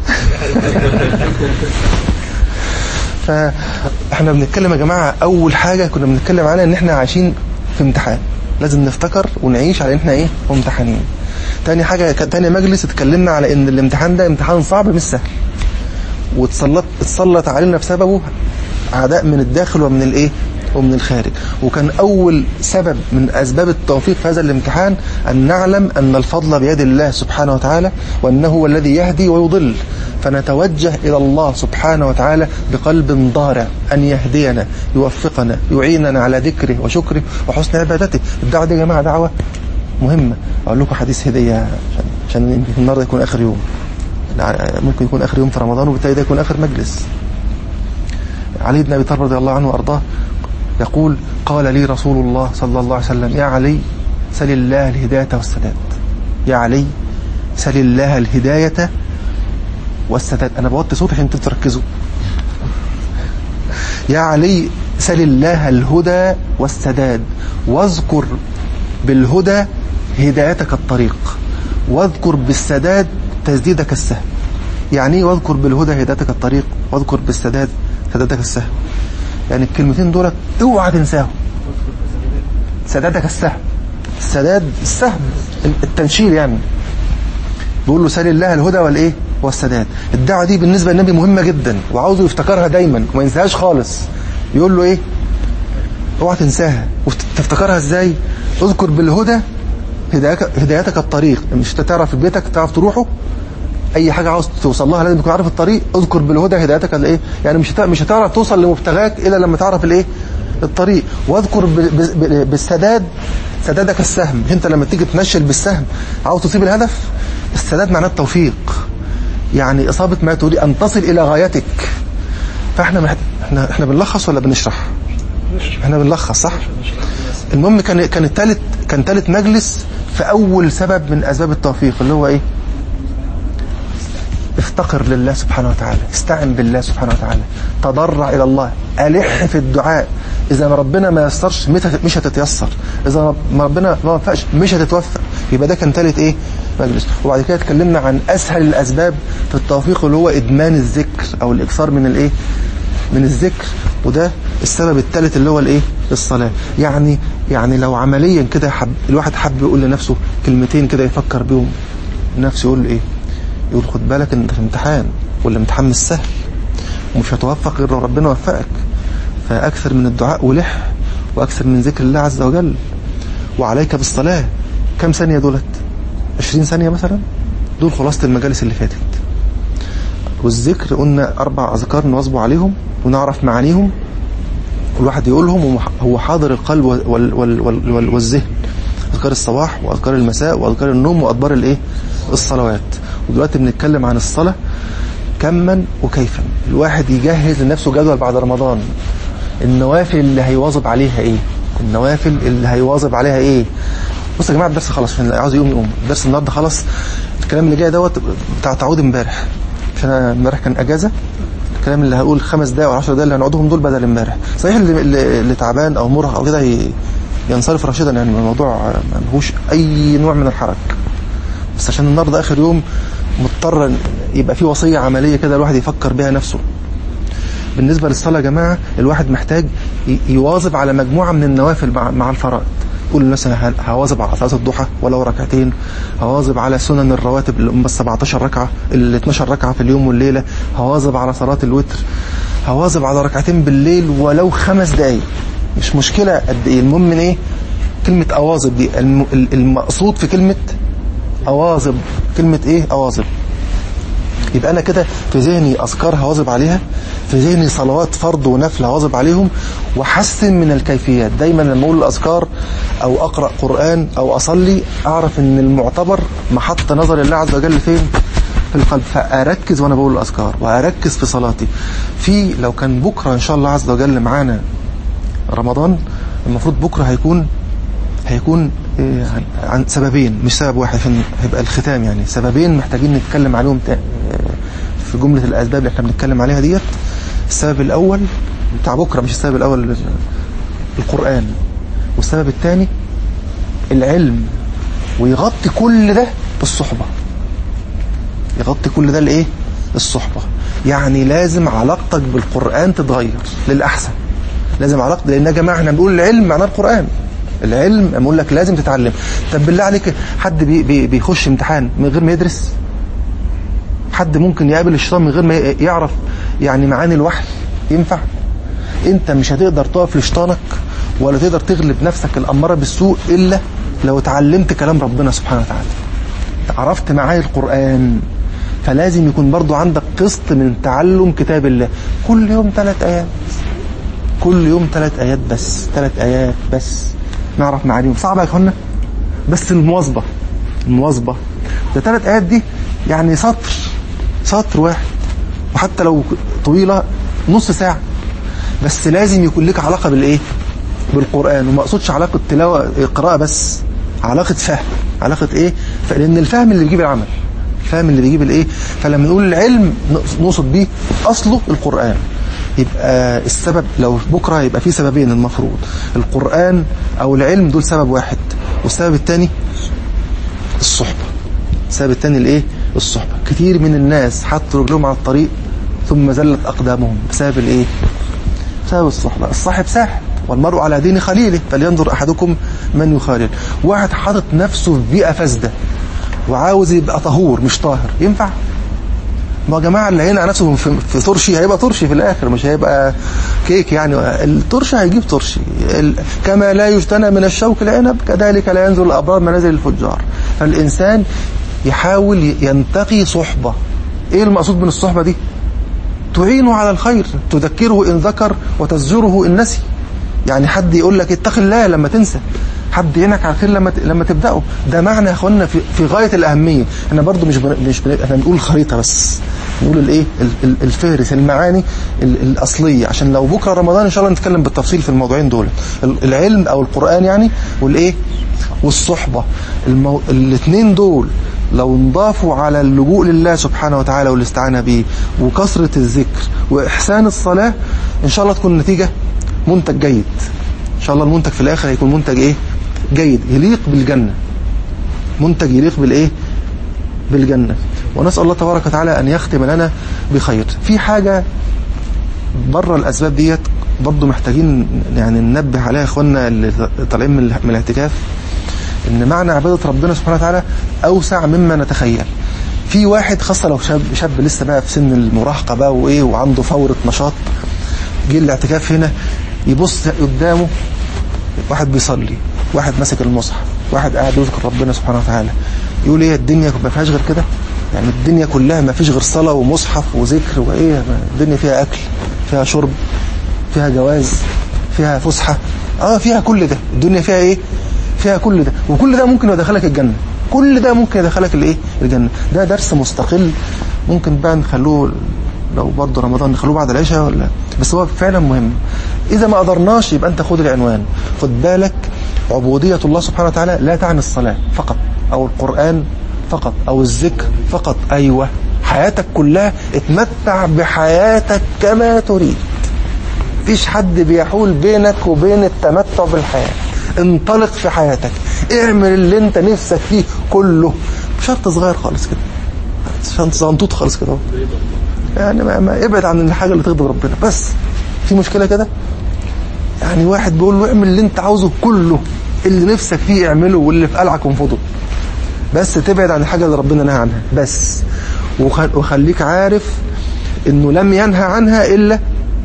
فاحنا بنتكلم يا جماعه اول حاجه كنا بنتكلم عنها ان احنا عايشين في امتحان لازم نفتكر ونعيش على ان احنا ايه ممتحنين تاني حاجه تاني مجلس اتكلمنا على ان الامتحان ده امتحان صعب مش سهل واتسلط اتسلط علينا بسببه اعداء من الداخل ومن الايه ومن الخارج وكان اول سبب من اسباب التوفيق في هذا الامتحان ان نعلم ان الفضل بيد الله سبحانه وتعالى وانه هو الذي يهدي ويضل فنتوجه الى الله سبحانه وتعالى بقلب ضارع ان يهدينا يوفقنا يعيننا على ذكره وشكره وحسن عبادته الدعوه دي يا جماعه دعوه مهمه اقول لكم حديث هديه عشان يمكن النهارده يكون اخر يوم ممكن يكون آخر يوم في رمضان وبالتالي ده يكون آخر مجلس علي بن أبي طالب رضي الله عنه وأرضاه يقول قال لي رسول الله صلى الله عليه وسلم يا علي سل الله الهداية والسداد يا علي سل الله الهداية والسداد أنا بوطي صوتي عشان انتوا تركزوا يا علي سل الله الهدى والسداد واذكر بالهدى هدايتك الطريق واذكر بالسداد تسديدك السهم يعني ايه واذكر بالهدى هدايتك الطريق واذكر بالسداد سدادك السهم يعني الكلمتين دول اوعى تنساهم سدادك السهم السداد السهم التنشير يعني بيقول له سال الله الهدى والايه والسداد الدعوه دي بالنسبه للنبي مهمه جدا وعاوزه يفتكرها دايما وما ينساهاش خالص يقول له ايه اوعى تنساها وتفتكرها ازاي اذكر بالهدى هدايتك الطريق مش تعرف بيتك تعرف تروحه اي حاجه عاوز توصل لها لازم تكون عارف الطريق اذكر بالهدى هدايتك الايه يعني مش مش هتعرف توصل لمبتغاك الا لما تعرف الايه الطريق واذكر بالسداد سدادك السهم انت لما تيجي تنشل بالسهم عاوز تصيب الهدف السداد معناه التوفيق يعني اصابه ما تريد ان تصل الى غايتك فاحنا محت... احنا احنا بنلخص ولا بنشرح احنا بنلخص صح المهم كان كان الثالث كان ثالث مجلس في اول سبب من اسباب التوفيق اللي هو ايه افتقر لله سبحانه وتعالى استعن بالله سبحانه وتعالى تضرع الى الله الح في الدعاء اذا ما ربنا ما يسرش مش هتتيسر اذا ما ربنا ما وفقش مش هتتوفق يبقى ده كان ثالث ايه مجلس وبعد كده اتكلمنا عن اسهل الاسباب في التوفيق اللي هو ادمان الذكر او الاكثار من الايه من الذكر وده السبب الثالث اللي هو الايه الصلاه يعني يعني لو عمليا كده حب الواحد حب يقول لنفسه كلمتين كده يفكر بيهم نفسه يقول ايه يقول خد بالك انت في امتحان والامتحان مش سهل ومش هتوفق غير لو ربنا وفقك فاكثر من الدعاء ولح واكثر من ذكر الله عز وجل وعليك بالصلاه كم ثانيه دولت 20 ثانيه مثلا دول خلاصه المجالس اللي فاتت والذكر قلنا اربع اذكار نواظبوا عليهم ونعرف معانيهم الواحد يقولهم هو حاضر القلب وال وال وال وال والذهن اذكار الصباح واذكار المساء واذكار النوم واذكار الايه الصلوات ودلوقتي بنتكلم عن الصلاه كما وكيفا الواحد يجهز لنفسه جدول بعد رمضان النوافل اللي هيواظب عليها ايه النوافل اللي هيواظب عليها ايه بصوا يا جماعه الدرس خلاص عشان اللي عاوز يقوم يقوم الدرس النهارده خلاص الكلام اللي جاي دوت بتاع تعود امبارح عشان امبارح كان اجازه الكلام اللي هقول خمس دقايق او 10 دقايق اللي هنقعدهم دول بدل امبارح صحيح اللي, اللي, اللي تعبان او مرهق او كده ينصرف رشيدا يعني الموضوع ما فيهوش اي نوع من الحرج بس عشان النهارده اخر يوم مضطر يبقى في وصيه عمليه كده الواحد يفكر بها نفسه بالنسبه للصلاه يا جماعه الواحد محتاج يواظب على مجموعه من النوافل مع, مع الفرائض قول مثلا هواظب على صلاه الضحى ولو ركعتين هواظب على سنن الرواتب اللي هم 17 ركعه ال 12 ركعه في اليوم والليله هواظب على صلاه الوتر هواظب على ركعتين بالليل ولو خمس دقائق مش مشكله قد ايه المهم من ايه كلمه اواظب دي المقصود في كلمه اواظب كلمه ايه اواظب يبقى انا كده في ذهني اذكار هواظب عليها في ذهني صلوات فرض ونفل هواظب عليهم واحسن من الكيفيات دايما لما اقول الاذكار او اقرا قران او اصلي اعرف ان المعتبر محط نظر الله عز وجل فين في القلب فاركز وانا بقول الاذكار واركز في صلاتي في لو كان بكره ان شاء الله عز وجل معانا رمضان المفروض بكره هيكون هيكون عن سببين مش سبب واحد عشان هيبقى الختام يعني سببين محتاجين نتكلم عليهم في جملة الأسباب اللي احنا بنتكلم عليها ديت السبب الأول بتاع بكرة مش السبب الأول القرآن والسبب الثاني العلم ويغطي كل ده بالصحبة يغطي كل ده الايه الصحبة يعني لازم علاقتك بالقرآن تتغير للأحسن لازم علاقتك لأن يا جماعة احنا بنقول العلم معناه القرآن العلم بقول لك لازم تتعلم طب بالله عليك حد بي بي بيخش امتحان من غير ما يدرس حد ممكن يقابل الشيطان من غير ما يعرف يعني معاني الوحي ينفع انت مش هتقدر تقف لشيطانك ولا تقدر تغلب نفسك الأمارة بالسوء إلا لو تعلمت كلام ربنا سبحانه وتعالى عرفت معاني القرآن فلازم يكون برضو عندك قسط من تعلم كتاب الله كل يوم ثلاث آيات كل يوم ثلاث آيات بس ثلاث آيات بس نعرف معانيهم صعبة يا اخوانا بس المواظبة المواظبة ده ثلاث آيات دي يعني سطر سطر واحد وحتى لو طويلة نص ساعة بس لازم يكون لك علاقة بالإيه بالقرآن وما أقصدش علاقة تلاوة قراءة بس علاقة فهم علاقة إيه لأن الفهم اللي بيجيب العمل الفهم اللي بيجيب الإيه فلما نقول العلم نقصد بيه أصله القرآن يبقى السبب لو بكرة يبقى في سببين المفروض القرآن أو العلم دول سبب واحد والسبب الثاني الصحبة السبب الثاني الايه الصحبة كتير من الناس حطوا رجلهم على الطريق ثم زلت أقدامهم بسبب الايه بسبب الصحبة الصاحب ساحب والمرء على دين خليله فلينظر أحدكم من يخالل واحد حاطط نفسه في بيئة فاسدة وعاوز يبقى طهور مش طاهر ينفع ما يا جماعه اللي هينقع نفسه في, في ترشي هيبقى ترشي في الاخر مش هيبقى كيك يعني الترشي هيجيب ترشي كما لا يجتنى من الشوك العنب كذلك لا ينزل الابرار منازل الفجار فالانسان يحاول ينتقي صحبه ايه المقصود من الصحبه دي تعينه على الخير تذكره ان ذكر وتزجره ان نسي يعني حد يقول لك اتق الله لما تنسى حد يعينك على الخير لما لما تبداه ده معنى يا اخوانا في, في غايه الاهميه احنا برضو مش بن... مش بن... احنا بنقول الخريطه بس نقول الايه الفهرس المعاني الاصليه عشان لو بكره رمضان ان شاء الله نتكلم بالتفصيل في الموضوعين دول العلم او القران يعني والايه والصحبه المو... الاثنين دول لو انضافوا على اللجوء لله سبحانه وتعالى والاستعانه به وكثره الذكر واحسان الصلاه ان شاء الله تكون النتيجه منتج جيد ان شاء الله المنتج في الاخر هيكون منتج ايه جيد يليق بالجنة منتج يليق بالايه بالجنة ونسأل الله تبارك وتعالى أن يختم لنا بخير في حاجة بره الأسباب ديت برضو محتاجين يعني ننبه عليها إخواننا اللي طالعين من من الاعتكاف إن معنى عبادة ربنا سبحانه وتعالى أوسع مما نتخيل في واحد خاصة لو شاب شاب لسه بقى في سن المراهقة بقى وإيه وعنده فورة نشاط جه الاعتكاف هنا يبص قدامه واحد بيصلي واحد ماسك المصحف واحد قاعد يذكر ربنا سبحانه وتعالى يقول ايه الدنيا ما فيهاش غير كده يعني الدنيا كلها ما فيش غير صلاة ومصحف وذكر وايه الدنيا فيها اكل فيها شرب فيها جواز فيها فسحة اه فيها كل ده الدنيا فيها ايه فيها كل ده وكل ده ممكن يدخلك الجنة كل ده ممكن يدخلك الايه الجنة ده درس مستقل ممكن بقى نخلوه لو برضه رمضان نخلوه بعد العشاء ولا بس هو فعلا مهم اذا ما قدرناش يبقى انت خد العنوان خد بالك عبودية الله سبحانه وتعالى لا تعني الصلاة فقط او القرآن فقط او الذكر فقط ايوه حياتك كلها اتمتع بحياتك كما تريد مفيش حد بيحول بينك وبين التمتع بالحياة انطلق في حياتك اعمل اللي انت نفسك فيه كله شرط صغير خالص كده شرط زنطوط خالص كده يعني ما, ما ابعد عن الحاجة اللي تغضب ربنا بس في مشكلة كده يعني واحد بيقول له اعمل اللي انت عاوزه كله اللي نفسك فيه اعمله واللي في قلعك انفضه بس تبعد عن الحاجة اللي ربنا نهى عنها بس وخليك عارف انه لم ينهى عنها الا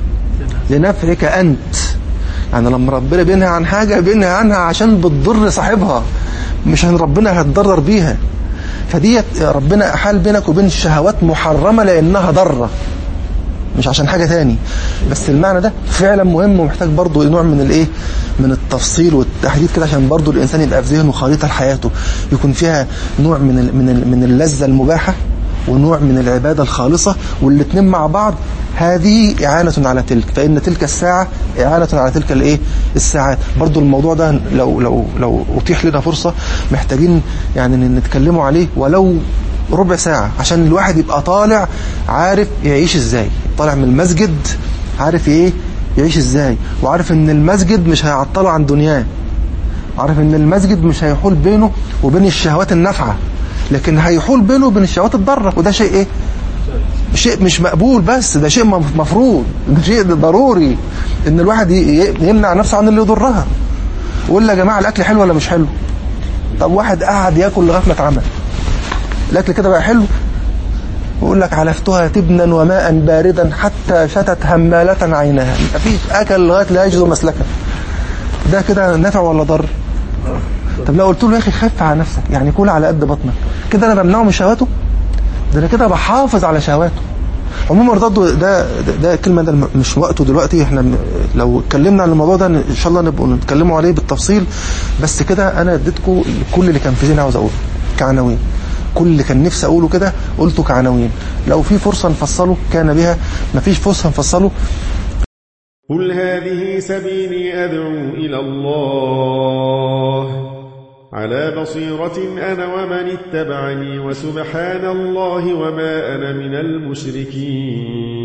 لنفعك انت يعني لما ربنا بينهى عن حاجة بينهى عنها عشان بتضر صاحبها مش عشان ربنا هتضرر بيها فديت ربنا أحال بينك وبين الشهوات محرمة لأنها ضرة مش عشان حاجة تاني بس المعنى ده فعلا مهم ومحتاج برضو نوع من الايه من التفصيل والتحديد كده عشان برضو الإنسان يبقى في ذهنه خريطة لحياته يكون فيها نوع من من من اللذة المباحة ونوع من العبادة الخالصة والاثنين مع بعض هذه إعانة على تلك فإن تلك الساعة إعانة على تلك الإيه الساعات برضو الموضوع ده لو لو لو أتيح لنا فرصة محتاجين يعني نتكلموا عليه ولو ربع ساعة عشان الواحد يبقى طالع عارف يعيش ازاي طالع من المسجد عارف ايه يعيش ازاي وعارف ان المسجد مش هيعطله عن دنياه عارف ان المسجد مش هيحول بينه وبين الشهوات النافعة لكن هيحول بينه وبين الشهوات الضارة وده شيء ايه شيء مش مقبول بس ده شيء مفروض ده شيء ضروري ان الواحد يمنع نفسه عن اللي يضرها ويقول يا جماعة الاكل حلو ولا مش حلو طب واحد قاعد ياكل لغايه ما اتعمل الاكل كده بقى حلو ويقول لك علفتها تبنا وماء باردا حتى شتت همالة عينها مفيش اكل لغايه لا يجد مسلكا ده كده نفع ولا ضر طب لو قلت له يا اخي خف على نفسك يعني كل على قد بطنك كده انا بمنعه من شهواته ده انا كده بحافظ على شهواته عموما برضه ده ده, ده الكلمه ده مش وقته دلوقتي احنا لو اتكلمنا عن الموضوع ده ان شاء الله نبقى نتكلموا عليه بالتفصيل بس كده انا اديتكم كل اللي كان في ذهني عاوز اقوله كعناوين كل اللي كان نفسي اقوله كده قلته كعناوين لو في فرصه نفصله كان بها مفيش فرصه نفصله قل هذه سبيلي ادعو الى الله على بصيرة أنا ومن اتبعني وسبحان الله وما أنا من المشركين